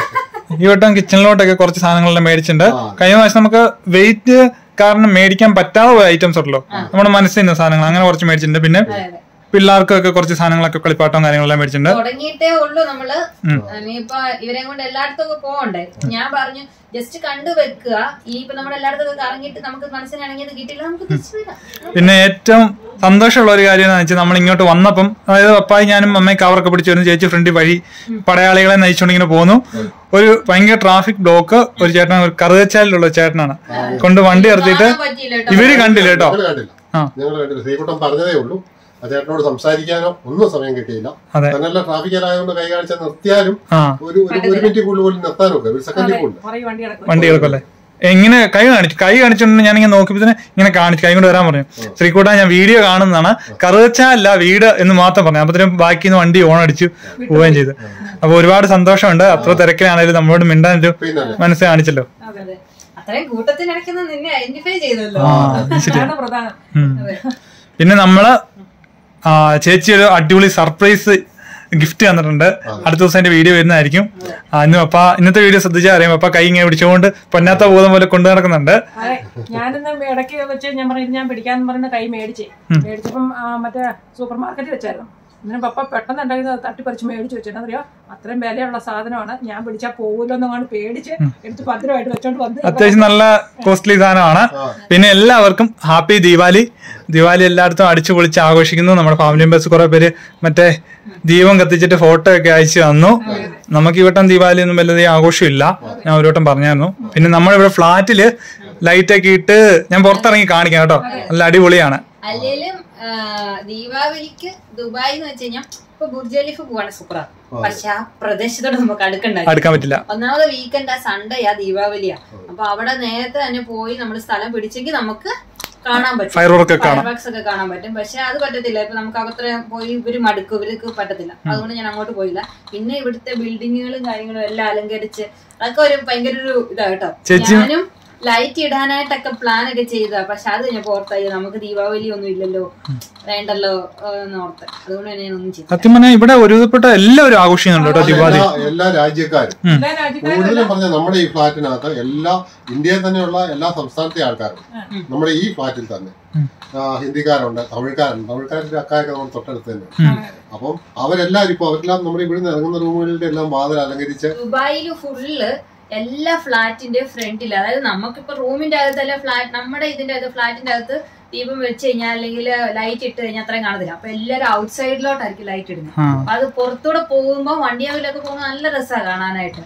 ഈ വട്ടം കിച്ചണിലോട്ടൊക്കെ കുറച്ച് സാധനങ്ങളെല്ലാം മേടിച്ചിട്ടുണ്ട് ആ. കഴിഞ്ഞ പ്രാവശ്യം നമുക്ക് വെയിറ്റ് കാരണം മേടിക്കാൻ പറ്റാതെ പോയ ഐറ്റംസ് ഉണ്ടല്ലോ നമ്മുടെ മനസ്സിൽ നിന്ന് സാധനങ്ങൾ അങ്ങനെ കുറച്ച് മേടിച്ചിട്ടുണ്ട് പിന്നെ അതെ. പിള്ളേർക്കൊക്കെ കുറച്ച് സാധനങ്ങളൊക്കെ കളിപ്പാട്ടവും കാര്യങ്ങളെല്ലാം മേടിച്ചിട്ടുണ്ട് തുടങ്ങിയിട്ടേ ഉള്ളൂ നമ്മള് ഉം. ഇനിയിപ്പൊ ഇവരെ കൊണ്ട് എല്ലായിടത്തും ഒക്കെ പോകണ്ടേ ഞാൻ പറഞ്ഞു ജസ്റ്റ് കണ്ടു വെക്കുക ഇനിയിപ്പോ നമ്മൾ എല്ലായിടത്തും ഒക്കെ കറങ്ങിയിട്ട് നമുക്ക് മനസ്സിനാണെങ്കിൽ ഇത് കിട്ടില്ല നമുക്ക് തിരിച്ചു വരാം പിന്നെ ഏറ്റവും സന്തോഷമുള്ള ഒരു കാര്യം എന്ന് വെച്ചാൽ നമ്മൾ ഇങ്ങോട്ട് വന്നപ്പം അതായത് പപ്പായി ഞാനും അമ്മയും കവറൊക്കെ പിടിച്ച് വരുന്ന ചേച്ചി ഫ്രണ്ട് വഴി പടയാളികളെ നയിച്ചുകൊണ്ട് ഇങ്ങനെ പോന്നു ഒരു ഭയങ്കര ട്രാഫിക് ബ്ലോക്ക് ഒരു ചേട്ടൻ ഒരു കറുകച്ചാലിലുള്ള ചേട്ടനാണ് കൊണ്ട് വണ്ടി നിർത്തിയിട്ട് കാണാൻ പറ്റിയില്ല കേട്ടോ ഇവര് കണ്ടില്ല കേട്ടോ ഞങ്ങൾ കണ്ടില്ല ആ. ഞങ്ങൾ കണ്ടില്ല ശ്രീകുട്ടം പറഞ്ഞതേ ഉള്ളൂ ആ ചേട്ടനോട് സംസാരിക്കാനോ ഒന്നും സമയം കിട്ടിയില്ല അതെ. തന്നെല്ലാം ട്രാഫിക്കിലായതുകൊണ്ട് കൈ കാണിച്ച നിർത്തിയാലും ആ ഒരു ഒരു ഒരു മിനിറ്റ് കൂടുതൽ പോലും നിർത്താനൊക്കെ ഒരു സെക്കൻഡിൽ കൂടുതൽ പുറകെ വണ്ടി കിടക്കും വണ്ടി എടുക്കല്ലേ എങ്ങനെ കൈ കാണിച്ചു കൈ കാണിച്ചുകൊണ്ട് ഞാൻ ഇങ്ങനെ നോക്കിയപ്പോ തന്നെ ഇങ്ങനെ കാണിച്ചു കൈ കൊണ്ട് വരാൻ പറഞ്ഞു ശ്രീകൂട്ട ഞാൻ വീഡിയോ കാണുന്നതാണ് കറുവച്ചാല്ല വീട് എന്ന് മാത്രം പറഞ്ഞു അപ്പത്തേനും ബാക്കി നിന്ന് വണ്ടി ഓൺ അടിച്ചു പോവുകയും ചെയ്തു അപ്പൊ ഒരുപാട് സന്തോഷമുണ്ട് അത്ര തിരക്കിലാണെങ്കിലും നമ്മളോട് മിണ്ടാനൊരു പിന്നല്ലേ മനസ്സ് കാണിച്ചല്ലോ അതെ അതെ അത്രയും കൂട്ടത്തിനിടയ്ക്കുന്ന നിന്നെ ഐഡന്റിഫൈ ചെയ്തല്ലോ ആ അത് ശരി അതാണ് പ്രധാനം ഉം. പിന്നെ നമ്മള് ആ, ചേച്ചി ഒരു അടിപൊളി സർപ്രൈസ് ഗിഫ്റ്റ് തന്നിട്ടുണ്ട് അടുത്ത ദിവസം അതിന്റെ വീഡിയോ വരുന്നതായിരിക്കും ആ, ഇന്ന് പപ്പ ഇന്നത്തെ വീഡിയോ ശ്രദ്ധിച്ചാൽ അറിയാം പപ്പ കൈ ഇങ്ങനെ പിടിച്ചുകൊണ്ട് പൊന്നാത്ത ഭൂതം പോലെ കൊണ്ടു നടക്കുന്നുണ്ട് അതെ ഞാനിന്ന് ഇടയ്ക്ക് വെച്ച് ഞാൻ പറഞ്ഞു ഞാൻ പിടിക്കാന്ന് പറഞ്ഞ കൈ മേടിച്ചേ മേടിച്ചപ്പം ആ, മറ്റേ സൂപ്പർ മാർക്കറ്റിൽ വെച്ചായിരുന്നു എന്നിട്ട് പപ്പ പെട്ടെന്ന് ഉണ്ടായത് തട്ടിപ്പറിച്ച് മേടിച്ച് വെച്ചിട്ട് അറിയോ അത്രയും വിലയുള്ള സാധനമാണ് ഞാൻ പിടിച്ചാൽ പോകില്ലെന്നും കൊണ്ട് പേടിച്ച് എടുത്ത് ഭദ്രമായിട്ട് വെച്ചോണ്ട് വന്ന് അത്യാവശ്യം നല്ല കോസ്റ്റ്ലി സാധനമാണ് പിന്നെ എല്ലാവർക്കും ഹാപ്പി ദീപാവലി ദീപാവലി എല്ലായിടത്തും അടിച്ചു പൊളിച്ച് ആഘോഷിക്കുന്നു നമ്മുടെ ഫാമിലി മെമ്പേഴ്സ് കുറെ പേര് മറ്റേ ദീപം കത്തിച്ചിട്ട് ഫോട്ടോ ഒക്കെ അയച്ചു തന്നു നമുക്ക് ഈ വട്ടം ദീപാവലി ഒന്നും വലിയ ആഘോഷമില്ല ഞാൻ ഒരു വട്ടം പറഞ്ഞായിരുന്നു പിന്നെ നമ്മളിവിടെ ഫ്ലാറ്റില് ലൈറ്റ് ഒക്കെ ഇട്ട് ഞാൻ പുറത്തിറങ്ങി കാണിക്കാം കേട്ടോ നല്ല അടിപൊളിയാണ് അല്ലേലും ആ, ദീപാവലിക്ക് ദുബായ് എന്ന് വെച്ച് കഴിഞ്ഞാൽ ഇപ്പൊ ബുർജ് ഖലീഫ് പോവാണ് സൂപ്പറാ പക്ഷെ ആ പ്രദേശത്തോട് നമുക്ക് അടുക്കണ്ട അടുക്കാൻ പറ്റില്ല ഒന്നാമത് വീക്കെൻഡ് ആ സൺഡേ ആ ദീപാവലിയാ അപ്പൊ അവിടെ നേരത്തെ തന്നെ പോയി നമ്മൾ സ്ഥലം പിടിച്ചെങ്കിൽ നമുക്ക് കാണാൻ പറ്റും ഫയർ വർക്ക് ഒക്കെ കാണാം ഫയർവർക്സ് ഒക്കെ കാണാൻ പറ്റും പക്ഷെ അത് പറ്റത്തില്ല ഇപ്പൊ നമുക്ക് അകത്ര പോയി ഇവര് മടുക്കും ഇവർക്ക് പറ്റത്തില്ല അതുകൊണ്ട് ഞാൻ അങ്ങോട്ട് പോയില്ല പിന്നെ ഇവിടുത്തെ ബിൽഡിങ്ങുകളും കാര്യങ്ങളും എല്ലാം അലങ്കരിച്ച് അതൊക്കെ ഒരു ഭയങ്കര ഒരു ഇതാ കേട്ടോ ചേച്ചി- ഞാനും ലൈറ്റ് ഇടാനായിട്ടൊക്കെ പ്ലാൻ ഒക്കെ ചെയ്തതാ പക്ഷെ അത് ഞാൻ ഓർത്തായി നമുക്ക് ദീപാവലി ഒന്നും ഇല്ലല്ലോ വേണ്ടല്ലോ ആ, എന്ന് ഓർത്ത് അതുകൊണ്ട് തന്നെ ഞാൻ ഒന്നും ചെയ്തു സത്യം പറഞ്ഞാൽ ഇവിടെ ഒരുവിധപ്പെട്ട എല്ലാവരും ആഘോഷിക്കുന്നുണ്ട് കേട്ടോ ദീപാവലി എല്ലാ എല്ലാ രാജ്യക്കാരും എല്ലാ രാജ്യക്കാരും കൂടുതലും പറഞ്ഞ നമ്മുടെ ഈ ഫ്ലാറ്റിനകത്ത് എല്ലാ ഇന്ത്യയിൽ തന്നെയുള്ള എല്ലാ സംസ്ഥാനത്തെ ആൾക്കാരും നമ്മുടെ ഈ ഫ്ലാറ്റിൽ തന്നെ ആ, ഹിന്ദിക്കാരുണ്ട് തമിഴ്ക്കാരുണ്ട് തമിഴ്ക്കാരുടെ അക്കായൊക്കെ നമ്മൾ തൊട്ടടുത്ത് തന്നെ അപ്പം അവരെല്ലാവരും ഇപ്പൊ അവരെല്ലാം നമ്മുടെ ഇവിടുന്ന് ഇറങ്ങുന്ന റൂമുകളുടെ എല്ലാം വാതിൽ അലങ്കരിച്ച് ദുബായിൽ ഫുള്ള് എല്ലാ ഫ്ലാറ്റിന്റെ ഫ്രണ്ടിൽ അതായത് നമുക്കിപ്പോ റൂമിന്റെ അകത്തല്ല ഫ്ലാറ്റ് നമ്മുടെ ഇതിന്റെ അകത്ത് ഫ്ലാറ്റിന്റെ അകത്ത് ദീപം വെച്ച് കഴിഞ്ഞാൽ അല്ലെങ്കിൽ ലൈറ്റ് ഇട്ട് കഴിഞ്ഞാൽ അത്രയും കാണത്തില്ല അപ്പൊ എല്ലാരും ഔട്ട് സൈഡിലോട്ടായിരിക്കും ലൈറ്റ് ഇടുന്നത് ആ അപ്പൊ അത് പുറത്തൂടെ പോകുമ്പോ വണ്ടിയാവിലൊക്കെ പോകുമ്പോൾ നല്ല രസമാണ് കാണാനായിട്ട്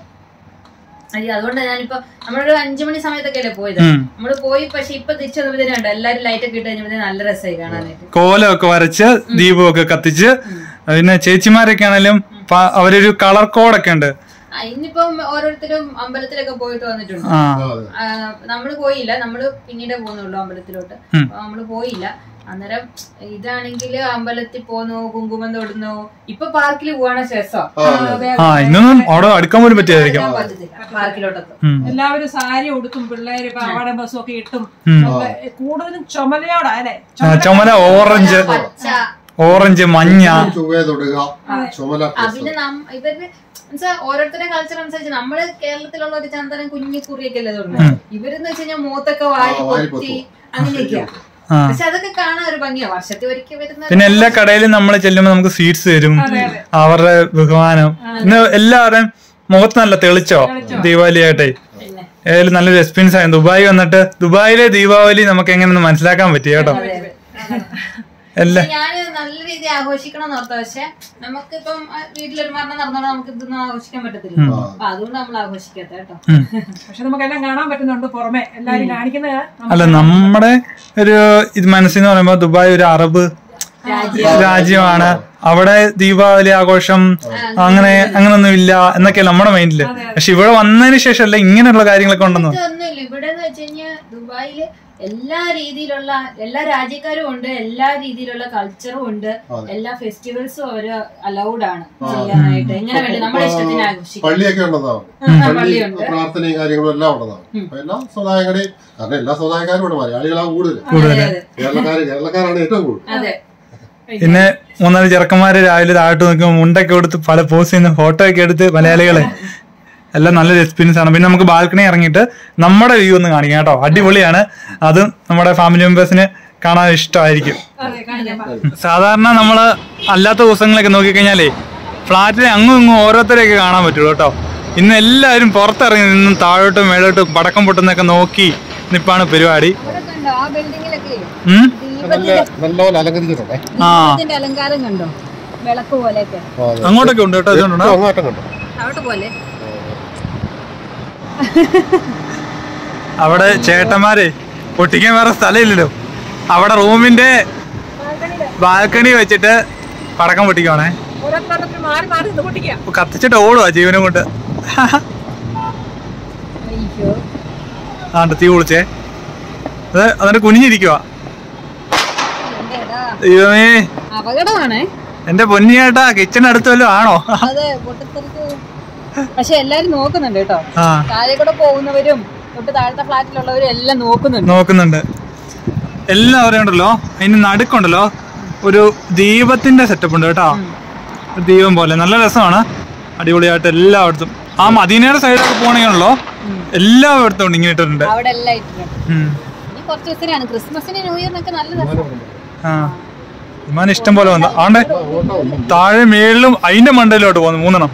അയ്യോ അതുകൊണ്ട് ഞാനിപ്പോ നമ്മളൊരു അഞ്ചു മണി സമയത്തൊക്കെ അല്ലേ പോയത് ഉം. നമ്മള് പോയി പക്ഷെ ഇപ്പൊ തിരിച്ചു വന്നപ്പോഴത്തേനുണ്ട് എല്ലാരും ലൈറ്റ് ഒക്കെ ഇട്ട് കഴിഞ്ഞപ്പോഴത്തേനും നല്ല രസമായി കാണാനായിട്ട് കോലമൊക്കെ വരച്ച് ദീപമൊക്കെ കത്തിച്ച് പിന്നെ ചേച്ചിമാരൊക്കെ ആണെങ്കിലും പ- അവരൊരു കളർ കോഡൊക്കെ ഉണ്ട് ആ, ഇന്നിപ്പം ഓരോരുത്തരും അമ്പലത്തിലൊക്കെ പോയിട്ട് വന്നിട്ടുണ്ട് ആ ആ, നമ്മള് പോയില്ല നമ്മള് പിന്നീട് പോകുന്നുള്ളൂ അമ്പലത്തിലോട്ട് ഉം. അപ്പൊ നമ്മള് പോയില്ല അന്നേരം ഇതാണെങ്കിൽ അമ്പലത്തിൽ പോന്നു കുങ്കുമം തൊടുന്നു ഇപ്പൊ പാർക്കിൽ പോവാണ് രസം ആ ഇന്നൊന്നും അവിടെ അടുക്കാൻ പോലും പറ്റിയായിരിക്കും അടുക്കാൻ പറ്റത്തില്ല പാർക്കിലോട്ടൊക്കെ ഉം. എല്ലാവരും സാരി ഉടുത്തും പിള്ളേര് പാവാട ബസ്സും ഒക്കെ ഇട്ടും ഉം. ഒക്കെ കൂടുതലും ചുമലയോടാ അല്ലെ ആ, ചുമല ഓറഞ്ച് പച്ച ഓറഞ്ച് മഞ്ഞ ചുവയെ തൊടുക ചുമല ആ, പിന്നെ നം- ഇവരുടെ എന്നുവെച്ചാ ഓരോരുത്തരുടെ കൾച്ചർ അനുസരിച്ച് നമ്മള് കേരളത്തിലുള്ള ഒരു ചന്ദനം കുഞ്ഞു കുറിയൊക്കെ അല്ലേ തുടങ്ങുന്നത് ഇവരെന്ന് വെച്ച് കഴിഞ്ഞാൽ മൂത്തൊക്കെ വാരി ആ, വാരി പൊത്തി പൊത്തും. അങ്ങനെയൊക്കെയാ ആ പക്ഷെ അതൊക്കെ കാണാൻ ഒരു ഭംഗിയാ വർഷത്തിൽ ഒരിക്കൽ വരുന്ന പിന്നെ എല്ലാ കടയിലും നമ്മൾ ചെല്ലുമ്പോൾ നമുക്ക് സ്വീറ്റ്സ് തരും അവരുടെ ബഹുമാനം പിന്നെ എല്ലാവരുടെയും മുഖത്ത് നല്ല തെളിച്ചോ ദീപാവലി ആയിട്ടേ പിന്നെ ഏതായാലും നല്ലൊരു എക്സ്പീരിയൻസ് ആയിരുന്നു ദുബായ് വന്നിട്ട് ദുബായിലെ ദീപാവലി നമുക്ക് എങ്ങനെ മനസ്സിലാക്കാൻ പറ്റി കേട്ടോ എല്ലാ ഞാൻ നല്ല രീതിയിൽ ആഘോഷിക്കണം എന്ന് ഓർത്ത പക്ഷെ നമുക്കിപ്പം ആ, വീട്ടിലൊരു മരണം നടന്നോണ്ട് നമുക്ക് ഇതൊന്നും ആഘോഷിക്കാൻ പറ്റത്തില്ല അപ്പൊ അതുകൊണ്ട് നമ്മൾ ആഘോഷിക്കാത്ത കേട്ടോ പക്ഷെ നമുക്കെല്ലാം കാണാൻ പറ്റുന്നുണ്ട് പുറമെ എല്ലാരും കാണിക്കുന്നത് നമുക്ക് അല്ല നമ്മുടെ ഒരു ഇത് മനസ്സിന്ന് പറയുമ്പോ ദുബായ് ഒരു അറബ് രാജ്യമാണ് അവിടെ ദീപാവലി ആഘോഷം അങ്ങനെ അങ്ങനൊന്നും ഇല്ല എന്നൊക്കെയല്ല നമ്മുടെ മൈൻഡില് പക്ഷെ ഇവിടെ വന്നതിന് ശേഷമല്ല ഇങ്ങനെയുള്ള കാര്യങ്ങളൊക്കെ ഉണ്ടെന്നോ ഇതൊന്നുമില്ല ഇവിടെ എന്ന് വെച്ച് കഴിഞ്ഞാൽ ദുബായില് എല്ലാ രീതിയിലുള്ള എല്ലാ രാജ്യക്കാരും ഉണ്ട് എല്ലാ രീതിയിലുള്ള കൾച്ചറും ഉണ്ട് എല്ലാ ഫെസ്റ്റിവൽസും അവര് അലൗഡ് ആണ് ചെയ്യാനായിട്ട് എങ്ങനെ വേണ്ടി നമ്മുടെ ഇഷ്ടത്തിന് ആഘോഷിക്കാം പള്ളിയൊക്കെ ഉണ്ടെന്നാണ് പള്ളി പള്ളിയുണ്ട്. പ്രാർത്ഥനയും കാര്യങ്ങളും എല്ലാം ഉണ്ടെന്നാണ് അപ്പൊ എല്ലാ സമുദായങ്ങളുടെയും കാരണം എല്ലാ സമുദായക്കാരും ഇവിടെ മലയാളികളാണ് കൂടുതൽ അതെ അതെ കേരളക്കാര് കേരളക്കാരാണ് ഏറ്റവും കൂടുതൽ അതെ പിന്നെ മൂന്നാല് ചെറുക്കന്മാര് രാവിലെ താഴോട്ട് നോക്കുമ്പോൾ മുണ്ടൊക്കെ കൊടുത്ത് പല പോസ്റ്റ് ചെയ്യുന്ന ഫോട്ടോ ഒക്കെ എടുത്ത് മലയാളികളെ എല്ലാം നല്ലൊരു എക്സ്പീരിയൻസ് ആണ് പിന്നെ നമുക്ക് ബാൽക്കണി ഇറങ്ങിയിട്ട് നമ്മുടെ വ്യൂ ഒന്ന് കാണിക്കാം കേട്ടോ അടിപൊളിയാണ് അതും നമ്മുടെ ഫാമിലി മെമ്പേഴ്സിന് കാണാൻ ഇഷ്ടമായിരിക്കും അതെ കാണിക്കാം സാധാരണ നമ്മള് അല്ലാത്ത ദിവസങ്ങളൊക്കെ നോക്കിക്കഴിഞ്ഞാലേ ഫ്ലാറ്റിൽ അങ്ങും ഇങ്ങും ഓരോരുത്തരെയൊക്കെ കാണാൻ പറ്റുള്ളൂ കേട്ടോ ഇന്ന് എല്ലാവരും പുറത്തിറങ്ങി നിന്നും താഴോട്ടും മേളോട്ടും പടക്കം പൊട്ടുന്നൊക്കെ നോക്കി നിപ്പാണ് പരിപാടി ഇവിടെ കണ്ടോ ആ ബിൽഡിങ്ങിലൊക്കെ ഉം? നല്ല നല്ലപോലെ അലങ്കരിച്ചിട്ടുണ്ടേ ആ ദീപത്തിന്റെ അലങ്കാരം കണ്ടോ വിളക്ക് പോലെയൊക്കെ അങ്ങോട്ടൊക്കെ ഉണ്ട് കേട്ടോ ഇതുകൊണ്ടോ അങ്ങോട്ടും കണ്ടു അവിടെ പോലെ അവിടെ ചേട്ടന്മാരെ പൊട്ടിക്കാൻ വേറെ സ്ഥലമില്ലല്ലോ അവിടെ റൂമിന്റെ ബാൽക്കണി വെച്ചിട്ട് പടക്കം പൊട്ടിക്കുവാണേ ഓരോരുത്തരോടൊപ്പം മാറി മാറി ഇത് പൊട്ടിക്കാം അപ്പൊ കത്തിച്ചിട്ട് ഓടുവാ ജീവനും കൊണ്ട് അയ്യോ ആണ്ട് തീ കുളിച്ചേ അത് അതിന്റെ കുനിഞ്ഞിരിക്കുവാ എന്റേതാ ദൈവമേ അപകടമാണേ എന്റെ പൊന്നിയേട്ടാ കിച്ചൺ അടുത്ത് വല്ലതും ആണോ അതെ പൊട്ടിത്തെറിക്ക് പക്ഷെ എല്ലാരും നോക്കുന്നുണ്ട് കേട്ടോ ആ താഴെ കൂടെ പോകുന്നവരും തൊട്ട് താഴത്തെ ഫ്ലാറ്റിലുള്ളവരും എല്ലാം നോക്കുന്നുണ്ട് നോക്കുന്നുണ്ട് എല്ലാവരും ഉണ്ടല്ലോ അതിന് നടുക്കുണ്ടല്ലോ ഒരു ദീപത്തിന്റെ സെറ്റപ്പ് ഉണ്ട് കേട്ടോ ഒരു ദീപം പോലെ നല്ല രസമാണ് അടിപൊളിയായിട്ട് എല്ലായിടത്തും ആ മദീനയുടെ സൈഡൊക്കെ പോകണമെങ്കിലോ എല്ലായിടത്തും ഉണ്ട് ഇങ്ങനെ ഇട്ടിട്ടുണ്ട് അവിടെ എല്ലാം ഇട്ടിട്ടുണ്ട് ഉം. ഇനി കുറച്ച് ദിവസത്തിനാണ് ക്രിസ്മസിന് ന്യൂ ഇയറിനൊക്കെ നല്ല രസമാണ് ആ വിമാനം ഇഷ്ടം പോലെ വന്ന ആണ്ടെ താഴെ മേളിലും അതിന്റെ മണ്ടയിലോട്ട് പോകുന്നു മൂന്നെണ്ണം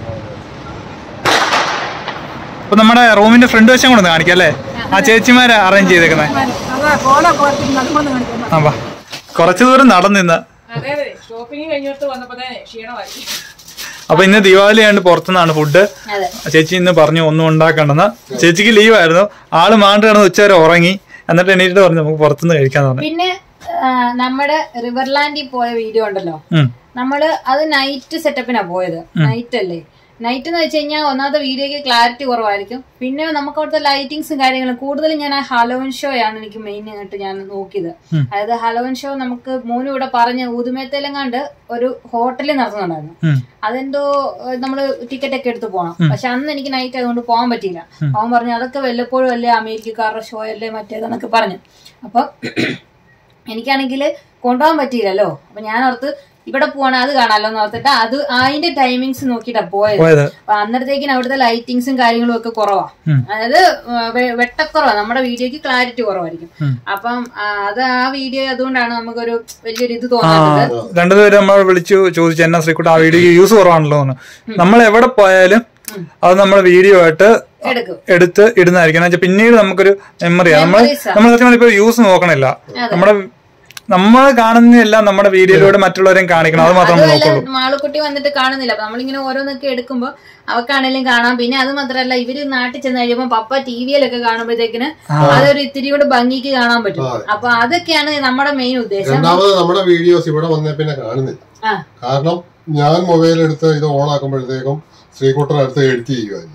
അപ്പൊ നമ്മുടെ റൂമിന്റെ ഫ്രണ്ട് വശം കൊണ്ടൊന്ന് കാണിക്കാം അല്ലേ ആ ചേച്ചിമാരെ അറേഞ്ച് ചെയ്തേക്കുന്നത് അതാ കോല കോർത്തിട്ട് അതുകൊണ്ട് കാണിക്കുന്നത് ആ വാ കുറച്ചു ദൂരം നടന്നിന്ന് അതെ അതെ ഷോപ്പിംഗ് കഴിഞ്ഞിട്ട് വന്നപ്പോ തന്നെ ക്ഷീണമായി അപ്പൊ ഇന്ന് ദീപാവലി ആയതുകൊണ്ട് പുറത്തുനിന്നാണ് ഫുഡ് അതെ ചേച്ചി ഇന്ന് പറഞ്ഞു ഒന്നും ഉണ്ടാക്കണ്ടെന്ന് ചേച്ചിക്ക് ലീവായിരുന്നു ആള് മാണ്ട് കിടന്ന് ഉച്ചവരെ ഉറങ്ങി എന്നിട്ട് എണീറ്റ് പറഞ്ഞു നമുക്ക് പുറത്തുനിന്ന് കഴിക്കാന്ന് പറഞ്ഞു പിന്നെ ആ, നമ്മുടെ റിവർലാൻഡിൽ പോയ വീഡിയോ ഉണ്ടല്ലോ ഉം. നമ്മള് അത് നൈറ്റ് സെറ്റപ്പിനാ പോയത് നൈറ്റ് അല്ലേ നൈറ്റ് എന്ന് വെച്ച് കഴിഞ്ഞാൽ ഒന്നാമത്തെ വീഡിയോക്ക് ക്ലാരിറ്റി കുറവായിരിക്കും പിന്നെ നമുക്ക് അവിടുത്തെ ലൈറ്റിങ്സും കാര്യങ്ങളും കൂടുതലും ഞാൻ ആ ഹലോവൻ ഷോ ആണ് എനിക്ക് മെയിൻ ആയിട്ട് ഞാൻ നോക്കിയത് അതായത് ഹലോവൻ ഷോ നമുക്ക് മോനും ഇവിടെ പറഞ്ഞ് ഊതുമേത്തേലെങ്ങാണ്ട് ഒരു ഹോട്ടലിൽ നടത്തുന്നുണ്ടായിരുന്നു ഉം. അതെന്തോ ഏഹ്, നമ്മള് ടിക്കറ്റ് ഒക്കെ എടുത്ത് പോകണം പക്ഷെ അന്ന് എനിക്ക് നൈറ്റ് അതുകൊണ്ട് പോകാൻ പറ്റിയില്ല അവൻ പറഞ്ഞു അതൊക്കെ വല്ലപ്പോഴും അല്ലേ അമേരിക്കക്കാരുടെ ഷോ അല്ലേ മറ്റേതെന്നൊക്കെ പറഞ്ഞു അപ്പൊ എനിക്കാണെങ്കിൽ കൊണ്ടുപോകാൻ പറ്റിയില്ലല്ലോ അപ്പൊ ഞാൻ ഓർത്ത് ഇവിടെ പോവാണ് അത് കാണാലോ എന്ന് ഓർത്തിട്ട് അത് അതിന്റെ ടൈമിങ്സ് നോക്കിയിട്ടാ പോയത് പോയത് അപ്പൊ അന്നേരത്തേക്കിന് അവിടുത്തെ ലൈറ്റിങ്സും കാര്യങ്ങളും ഒക്കെ കുറവാ ഉം. അതായത് വെ- വെ- വെട്ടക്കുറവാ നമ്മുടെ വീഡിയോക്ക് ക്ലാരിറ്റി കുറവായിരിക്കും അപ്പം ആ, അത് ആ വീഡിയോ അതുകൊണ്ടാണ് നമുക്കൊരു വലിയൊരു ഇത് ആ തോന്നാത്തത് രണ്ടുപേരും നമ്മൾ വിളിച്ചു ചോദിച്ചു എന്നാ ശ്രീക്കുട്ട ആ വീഡിയോ യൂസ് കുറവാണല്ലോ എന്ന് നമ്മൾ എവിടെ പോയാലും അത് നമ്മൾ വീഡിയോ ആയിട്ട് എടുക്കും എടുത്ത് ഇടുന്നതായിരിക്കും എന്ന് വെച്ചാൽ പിന്നീട് നമുക്കൊരു മെമ്മറിയാണ് നമ്മൾ Memories ആ. നമ്മൾ സത്യം പറഞ്ഞാൽ ഇപ്പൊ യൂസ് നോക്കണില്ല നമ്മുടെ നമ്മൾ കാണുന്നതെല്ലാം നമ്മുടെ വീഡിയോയിലൂടെ മറ്റുള്ളവരെയും കാണിക്കണം അത് മാത്രം നമ്മൾ അതുമല്ല നോക്കുള്ളൂ മാളുക്കുട്ടി വന്നിട്ട് കാണുന്നില്ല അപ്പൊ നമ്മളിങ്ങനെ ഓരോന്നൊക്കെ എടുക്കുമ്പോ അവക്കാണേലും കാണാം പിന്നെ അത് മാത്രല്ല ഇവര് നാട്ടിൽ ചെന്ന് കഴിയുമ്പോ പപ്പ ടി വിയിലൊക്കെ കാണുമ്പോഴത്തേക്കിന് അതൊരു ഇത്തിരി കൂടെ ഭംഗിക്ക് കാണാൻ പറ്റും അപ്പൊ അതൊക്കെയാണ് നമ്മുടെ മെയിൻ ഉദ്ദേശം രണ്ടാമത് നമ്മുടെ വീഡിയോസ് ഇവിടെ വന്നേ പിന്നെ കാണുന്നില്ല ആ കാരണം ഞാൻ മൊബൈൽ എടുത്ത് ഇത് ഓൺ ആക്കുമ്പോഴത്തേക്കും ശ്രീകുട്ടൻ അടുത്ത് എഡിറ്റ് ചെയ്യുമായിരിക്കും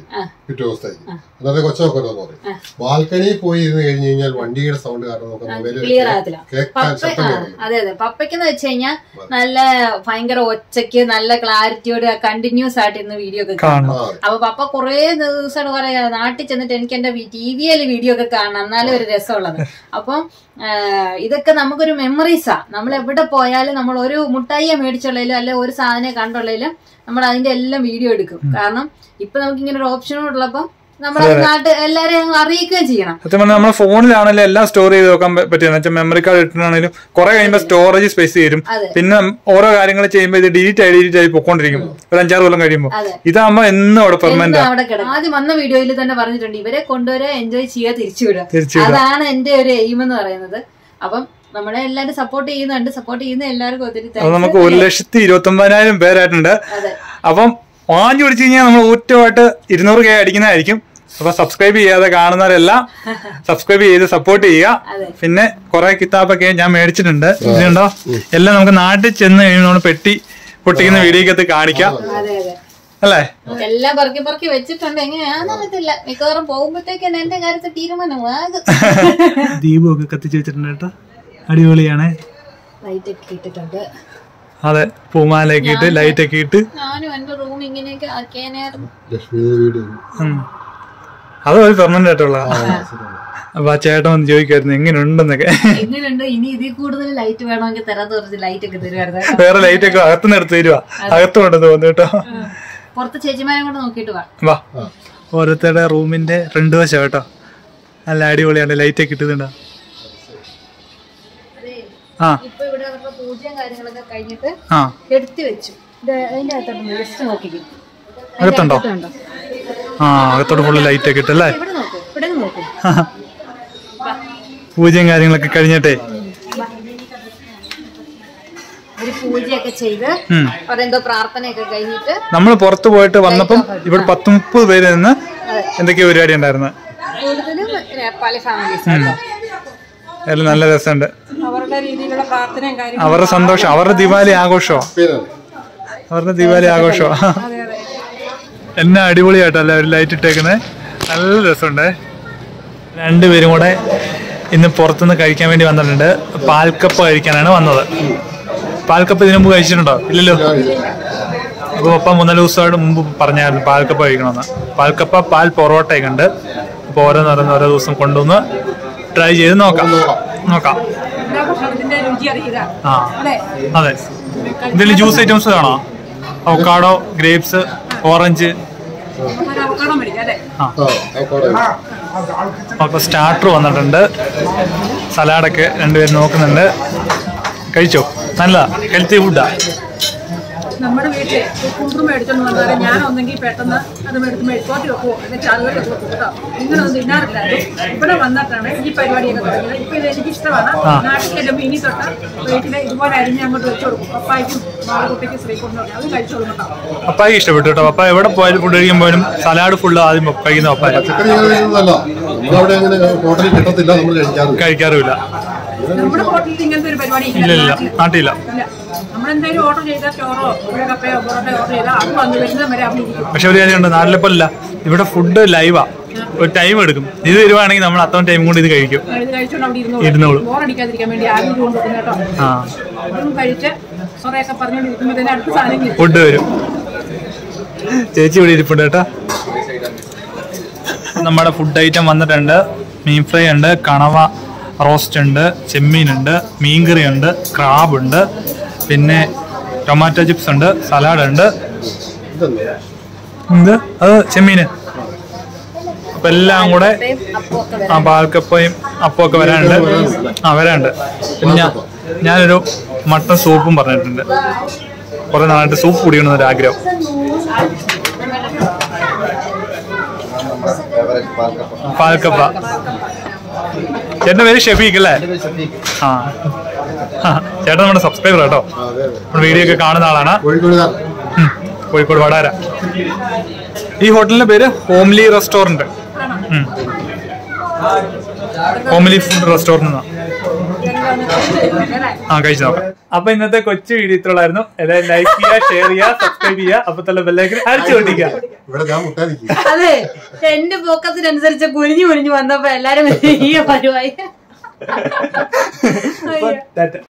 പിറ്റേ ദിവസത്തേക്ക് അന്നത്തെ കൊച്ചൊക്കെ എന്ന് പറയും ബാൽക്കണിയിൽ പോയി ഇരുന്ന് കഴിഞ്ഞ് കഴിഞ്ഞാൽ വണ്ടിയുടെ സൗണ്ട് കാരണം നമുക്ക് മൊബൈലിൽ ക്ലിയർ ആകത്തില്ല കേൾക്കാൻ പപ്പ ശബ്ദം ആ, കേൾക്കില്ല. അതെ അതെ പപ്പയ്ക്കെന്ന് വെച്ച് കഴിഞ്ഞാൽ നല്ല ഭയങ്കര ഒച്ചയ്ക്ക് നല്ല ക്ലാരിറ്റിയോട് കണ്ടിന്യൂസ് ആയിട്ട് ഇന്ന് വീഡിയോ ഒക്കെ കാണും കാണണം ആ, അപ്പൊ പപ്പ കുറേ ദിവസമാണ് പറയാ നാട്ടിൽ ചെന്നിട്ട് എനിക്ക് എന്റെ ടി വിയിൽ വീഡിയോ ഒക്കെ കാണണം എന്നാലും ഒരു രസമുള്ളത് അപ്പം ആ, ഇതൊക്കെ നമുക്കൊരു മെമ്മറീസാ നമ്മൾ എവിടെ പോയാലും നമ്മൾ ഒരു മുട്ടായിയെ മേടിച്ചുള്ളതിലും അല്ലെ ഒരു സാധനം കണ്ടുള്ളതിലും നമ്മൾ അതിന്റെ എല്ലാം വീഡിയോ എടുക്കും കാരണം ഇപ്പൊ നമുക്ക് ഇങ്ങനെ ഒരു ഓപ്ഷൻ ഉള്ളപ്പോ നമ്മൾ നാട്ട് എല്ലാരെയും അങ്ങ് അറിയിക്കുകയും ചെയ്യണം സത്യം പറഞ്ഞാൽ നമ്മുടെ ഫോണിലാണെങ്കിലും എല്ലാം സ്റ്റോർ ചെയ്ത് വെക്കാൻ പറ്റിയെന്ന് വെച്ചാൽ മെമ്മറി കാർഡ് ഇട്ടാണെങ്കിലും കുറെ കഴിയുമ്പോൾ സ്റ്റോറേജ് സ്പേസ് തരും അതെ. പിന്നെ ഓരോ കാര്യങ്ങൾ ചെയ്യുമ്പോൾ ഇത് ഡിലീറ്റ് ആയി ഡിലീറ്റ് ആയി പൊക്കോണ്ടിരിക്കും ഒരു അഞ്ചാറ് കൊല്ലം കഴിയുമ്പോൾ അതെ. ഇതാകുമ്പോൾ എന്നും അവിടെ പെർമനന്റ് എന്നും അവിടെ കിടക്കും ആദ്യം വന്ന വീഡിയോയിൽ തന്നെ പറഞ്ഞിട്ടുണ്ട് ഇവരെ കൊണ്ടുവരാ എൻജോയ് ചെയ്യുക തിരിച്ചുവിടുക തിരിച്ചുവിടുക. അതാണ് എന്റെ ഒരു എയിം എന്ന് പറയുന്നത് അപ്പം നമ്മളെ എല്ലാരും സപ്പോർട്ട് ചെയ്യുന്നുണ്ട് സപ്പോർട്ട് ചെയ്യുന്ന എല്ലാവർക്കും ഒത്തിരി അത് thanks. നമുക്ക് ഒരു ലക്ഷത്തി ഇരുപത്തി ഒമ്പതിനായിരം പേരായിട്ടുണ്ട് അതെ അപ്പം വാങ്ങി പിടിച്ചു കഴിഞ്ഞാൽ നമ്മൾ ഊറ്റമായിട്ട് ഇരുന്നൂറ് കെ അടിക്കുന്നതായിരിക്കും അപ്പൊ സബ്സ്ക്രൈബ് ചെയ്യാതെ കാണുന്നവരെല്ലാം സബ്സ്ക്രൈബ് ചെയ്ത് സപ്പോർട്ട് അതെ. ചെയ്യുക പിന്നെ കുറെ കിതാബൊക്കെ ഞാൻ മേടിച്ചിട്ടുണ്ട് ഇതുണ്ടോ എല്ലാം നമുക്ക് നാട്ടിൽ ചെന്ന് കഴിയുമ്പോൾ നമ്മൾ പെട്ടി പൊട്ടിക്കുന്ന വീഡിയോക്കകത്ത് കാണിക്കാം അതെ അതെ അല്ലേ എല്ലാം പറക്കി പറക്കി വെച്ചിട്ടുണ്ട് എങ്ങനെയാണെന്ന് അറിയത്തില്ല മിക്കവാറും പോകുമ്പോഴത്തേക്ക് എന്റെ കാര്യത്തിൽ തീരുമാനമാകും ദീപമൊക്കെ കത്തിച്ച് വെച്ചിട്ടുണ്ട് കേട്ടോ അടിപൊളിയാണ് ലൈറ്റ് ഒക്കെ ഇട്ടിട്ടുണ്ട് അതെ പൂമാലയൊക്കെ ഇട്ട് ലൈറ്റ് ഒക്കെ ഇട്ട് ഞാനും എന്റെ റൂം ഇങ്ങനെയൊക്കെ ആക്കിയാനായിരുന്നു ലക്ഷ്മി വീട് ഉം. അത് ഒരു പെർമനന്റ് ആയിട്ടുള്ള അപ്പൊ ആ ചേട്ടൻ വന്ന് ചോദിക്കായിരുന്നു എങ്ങനെയുണ്ടെന്നൊക്കെ എങ്ങനെയുണ്ട് ഇനി ഇതിൽ കൂടുതൽ ലൈറ്റ് വേണമെങ്കിൽ തരാന്ന് കുറച്ച് ലൈറ്റ് ഒക്കെ തരുമായിരുന്നു കേട്ടോ. വേറെ ലൈറ്റ് ഒക്കെ അകത്തുനിന്ന് എടുത്ത് തരുവാ അകത്തുണ്ടെന്ന് തോന്നുന്നു കേട്ടോ പുറത്ത് ചേച്ചിമാരെ കൊണ്ട് നോക്കിയിട്ട് വാ വാ ഓരോരുത്തരുടെ റൂമിന്റെ ഫ്രണ്ട് വശം കേട്ടോ നല്ല അടിപൊളിയാണ് ലൈറ്റ് ഒക്കെ ഇട്ടുന്നുണ്ടോ ആ ഇപ്പൊ ഇവിടെ അവരുടെ പൂജയും കാര്യങ്ങളൊക്കെ കഴിഞ്ഞിട്ട് ആ എടുത്തു വെച്ചു ഇത് അതിന്റെ അകത്തോട്ട് ജസ്റ്റ് നോക്കിക്കും അകത്തുണ്ടോ ആ അകത്തോട്ട് ഫുള്ള് ലൈറ്റ് ഒക്കെ ഇട്ടല്ലേ ഇവിടെ നോക്കൂ ഇവിടെ നോക്കൂ പൂജയും കാര്യങ്ങളൊക്കെ കഴിഞ്ഞിട്ടേ ഒരു പൂജയൊക്കെ ചെയ്ത് ഉം. അവരെന്തോ പ്രാർത്ഥനയൊക്കെ കഴിഞ്ഞിട്ട് നമ്മൾ പുറത്ത് പോയിട്ട് വന്നപ്പം ഇവിടെ പത്ത് മുപ്പത് പേര് നിന്ന് എന്തൊക്കെയോ പരിപാടി ഉണ്ടായിരുന്നു കൂടുതലും നേപ്പാളി ഫാമിലീസ് കേട്ടോ അതിൽ നല്ല രസമുണ്ട് അവരുടെ രീതിയിലുള്ള പ്രാർത്ഥനയും കാര്യങ്ങളും അവരുടെ സന്തോഷം അവരുടെ ദിവാലി ആഘോഷമോ പേരാണ് അവരുടെ ദിവാലി ആഘോഷമോ അതെ അതെ എന്നാ അടിപൊളിയായിട്ടല്ലേ ഒരു ലൈറ്റ് ഇട്ടേക്കുന്നത് നല്ല രസമുണ്ട് രണ്ടുപേരും കൂടെ ഇന്ന് പുറത്തുനിന്ന് കഴിക്കാൻ വേണ്ടി വന്നിട്ടുണ്ട് പാൽക്കപ്പ് കഴിക്കാനാണ് വന്നത് പാൽക്കപ്പ് ഇതിനു മുമ്പ് കഴിച്ചിട്ടുണ്ടോ ഇല്ലല്ലോ അപ്പോൾ ഒപ്പം മൂന്നാല് ദിവസമായിട്ട് മുമ്പ് പറഞ്ഞായിരുന്നു പാൽക്കപ്പ കഴിക്കണമെന്ന് പാൽക്കപ്പ പാൽ പൊറോട്ടയൊക്കെ ഉണ്ട് അപ്പോൾ ഓരോന്നോരോന്ന് ഓരോ ദിവസം കൊണ്ടുവന്ന് ട്രൈ ചെയ്ത് നോക്കാം നോക്കാം എല്ലാ ഭക്ഷണത്തിന്റെ രുചി അറിയുക ആ അല്ലേ അതെ എന്തെങ്കിലും ജ്യൂസ് ഐറ്റംസ് കാണോ അവക്കാഡോ ഗ്രേപ്സ് ഓറഞ്ച് നമുക്കൊരു അവക്കാടം മേടിക്കാം അല്ലേ ആ ആ അവിടെ അപ്പോൾ സ്റ്റാർട്ടർ വന്നിട്ടുണ്ട് സലാഡൊക്കെ രണ്ടുപേരും നോക്കുന്നുണ്ട് കഴിച്ചോ നല്ലതാ ഹെൽത്തി ഫുഡാ നമ്മുടെ വീട്ടിലെ കുമ്പും മേടിച്ചോണ്ട് വന്നാൽ ഞാൻ ഒന്നെങ്കിൽ പെട്ടെന്ന് അത് മേടിച്ച് മെഴുക്കോട്ടി വെക്കുവോ അല്ലെങ്കിൽ ചാറുകറി വെക്കുവോ കേട്ടോ ഇങ്ങനെ ഒന്നും തിന്നാറില്ലായിരുന്നു ഇവിടെ വന്നിട്ടാണ് ഈ പരിപാടിയൊക്കെ തുടങ്ങിയത് ഇപ്പൊ ഇത് എനിക്ക് ഇഷ്ടമാണ് നാട്ടിൽ ചെല്ലുമ്പോൾ ഇനി തൊട്ട് വീട്ടിൽ ഇതുപോലെ അരിഞ്ഞ് അങ്ങോട്ട് വെച്ചു കൊടുക്കും പപ്പായ്ക്കും മാളകുട്ടിക്ക് ശ്രീകുണ്ടൊക്കെ അത് കഴിച്ചോളും കേട്ടോ പപ്പായ ഇഷ്ടപ്പെട്ടു കേട്ടോ പപ്പായ എവിടെ പോയാലും ഫുഡ് കഴിക്കുമ്പോഴും സലാഡ് ഫുള്ള് ആദ്യം കഴിക്കുന്ന പപ്പായ പച്ചക്കറി കഴിക്കുന്നതല്ല നമ്മളവിടെ അങ്ങനെ ഹോട്ടലിൽ കിട്ടത്തില്ല നമ്മൾ കഴിക്കാറില്ല കഴിക്കാറുമില്ല നമ്മുടെ ഹോട്ടലിൽ ഇങ്ങനത്തെ ഒരു പരിപാടി ഇല്ല ഇല്ല നാട്ടിലില്ല ഇല്ല നമ്മളെന്തായാലും ഓർഡർ ചെയ്താൽ ചോറോ ഇവിടെ കപ്പയോ പൊറോട്ടയോ ഓർഡർ ചെയ്താൽ അത് വന്ന് വരുന്നത് വരെ അവിടെ ഇരിക്കും പക്ഷെ ഒരു കാര്യമുണ്ട് നാട്ടിലെ പോലെ അല്ല ഇവിടെ ഫുഡ് ലൈവാ ഒരു ടൈം എടുക്കും ഇത് തരുവാണെങ്കിൽ നമ്മൾ അത്രയും ടൈം കൊണ്ട് ഇത് കഴിക്കും ഇത് കഴിച്ചോണ്ട് അവിടെ ഇരുന്നോളൂ ഇരുന്നോളും. ബോറടിക്കാതിരിക്കാൻ വേണ്ടി ആരും ഇത് കൊണ്ടുവെക്കുന്ന കേട്ടോ ആ അതും കഴിച്ച് കുറേയൊക്കെ പറഞ്ഞുകൊണ്ടിരിക്കുമ്പോൾ തന്നെ അടുത്ത സാധനം കിട്ടും ഫുഡ് വരും ചേച്ചി ഇവിടെ ഇരിപ്പുണ്ട് കേട്ടോ നമ്മുടെ ഫുഡ് ഐറ്റം വന്നിട്ടുണ്ട് മീൻ ഫ്രൈ ഉണ്ട് കണവ റോസ്റ്റ് ഉണ്ട് ചെമ്മീനുണ്ട് മീൻകറി ഉണ്ട് ക്രാബ് ഉണ്ട് പിന്നെ ടൊമാറ്റോ ചിപ്സ് ഉണ്ട് സലാഡ് ഉണ്ട് എന്ത് അത് ചെമ്മീന് അപ്പൊ എല്ലാം കൂടെ അപ്പൊക്കെ ആ പാൽക്കപ്പയും അപ്പമൊക്കെ വരാനുണ്ട് ആ വരാനുണ്ട് പിന്നെ ഞാൻ ഞാനൊരു മട്ടൻ സൂപ്പും പറഞ്ഞിട്ടുണ്ട് കുറെ നാളായിട്ട് സൂപ്പ് കുടിക്കണമെന്നൊരു ആഗ്രഹം പാൽക്കപ്പ ചേട്ടൻ്റെ പേര് ഷെഫീഖ് അല്ലേ ആ ആ, ചേട്ടൻ നമ്മുടെ സബ്സ്ക്രൈബർ കേട്ടോ ആ, അതെ അതെ നമ്മുടെ വീഡിയോ ഒക്കെ കാണുന്ന ആളാണ് കോഴിക്കോടുകാർ ഉം, കോഴിക്കോട് വടാര ഈ ഹോട്ടലിന്റെ പേര് homely restaurant homely food restaurant എന്നാ ഇതെല്ലാം ഒന്ന് ആ കഴിച്ചു നോക്കാം അപ്പൊ ഇന്നത്തെ കൊച്ചു വീഡിയോ ഇത്രയുള്ളായിരുന്നു എല്ലാവരും ലൈക്ക് ചെയ്യുക ഷെയർ ചെയ്യുക സബ്സ്ക്രൈബ് ചെയ്യുക അപ്പൊ തന്നെ ബെല്ലൈക്കൻ അടിച്ചു പൊട്ടിക്കുക ഇവിടെ ഞാൻ മുട്ടാ നിൽക്കും അതെ എന്റെ പൊക്കത്തിനനുസരിച്ച് കുനിഞ്ഞു കുനിഞ്ഞു വന്നപ്പോ എല്ലാരും ഈ പരിവായി ടാറ്റ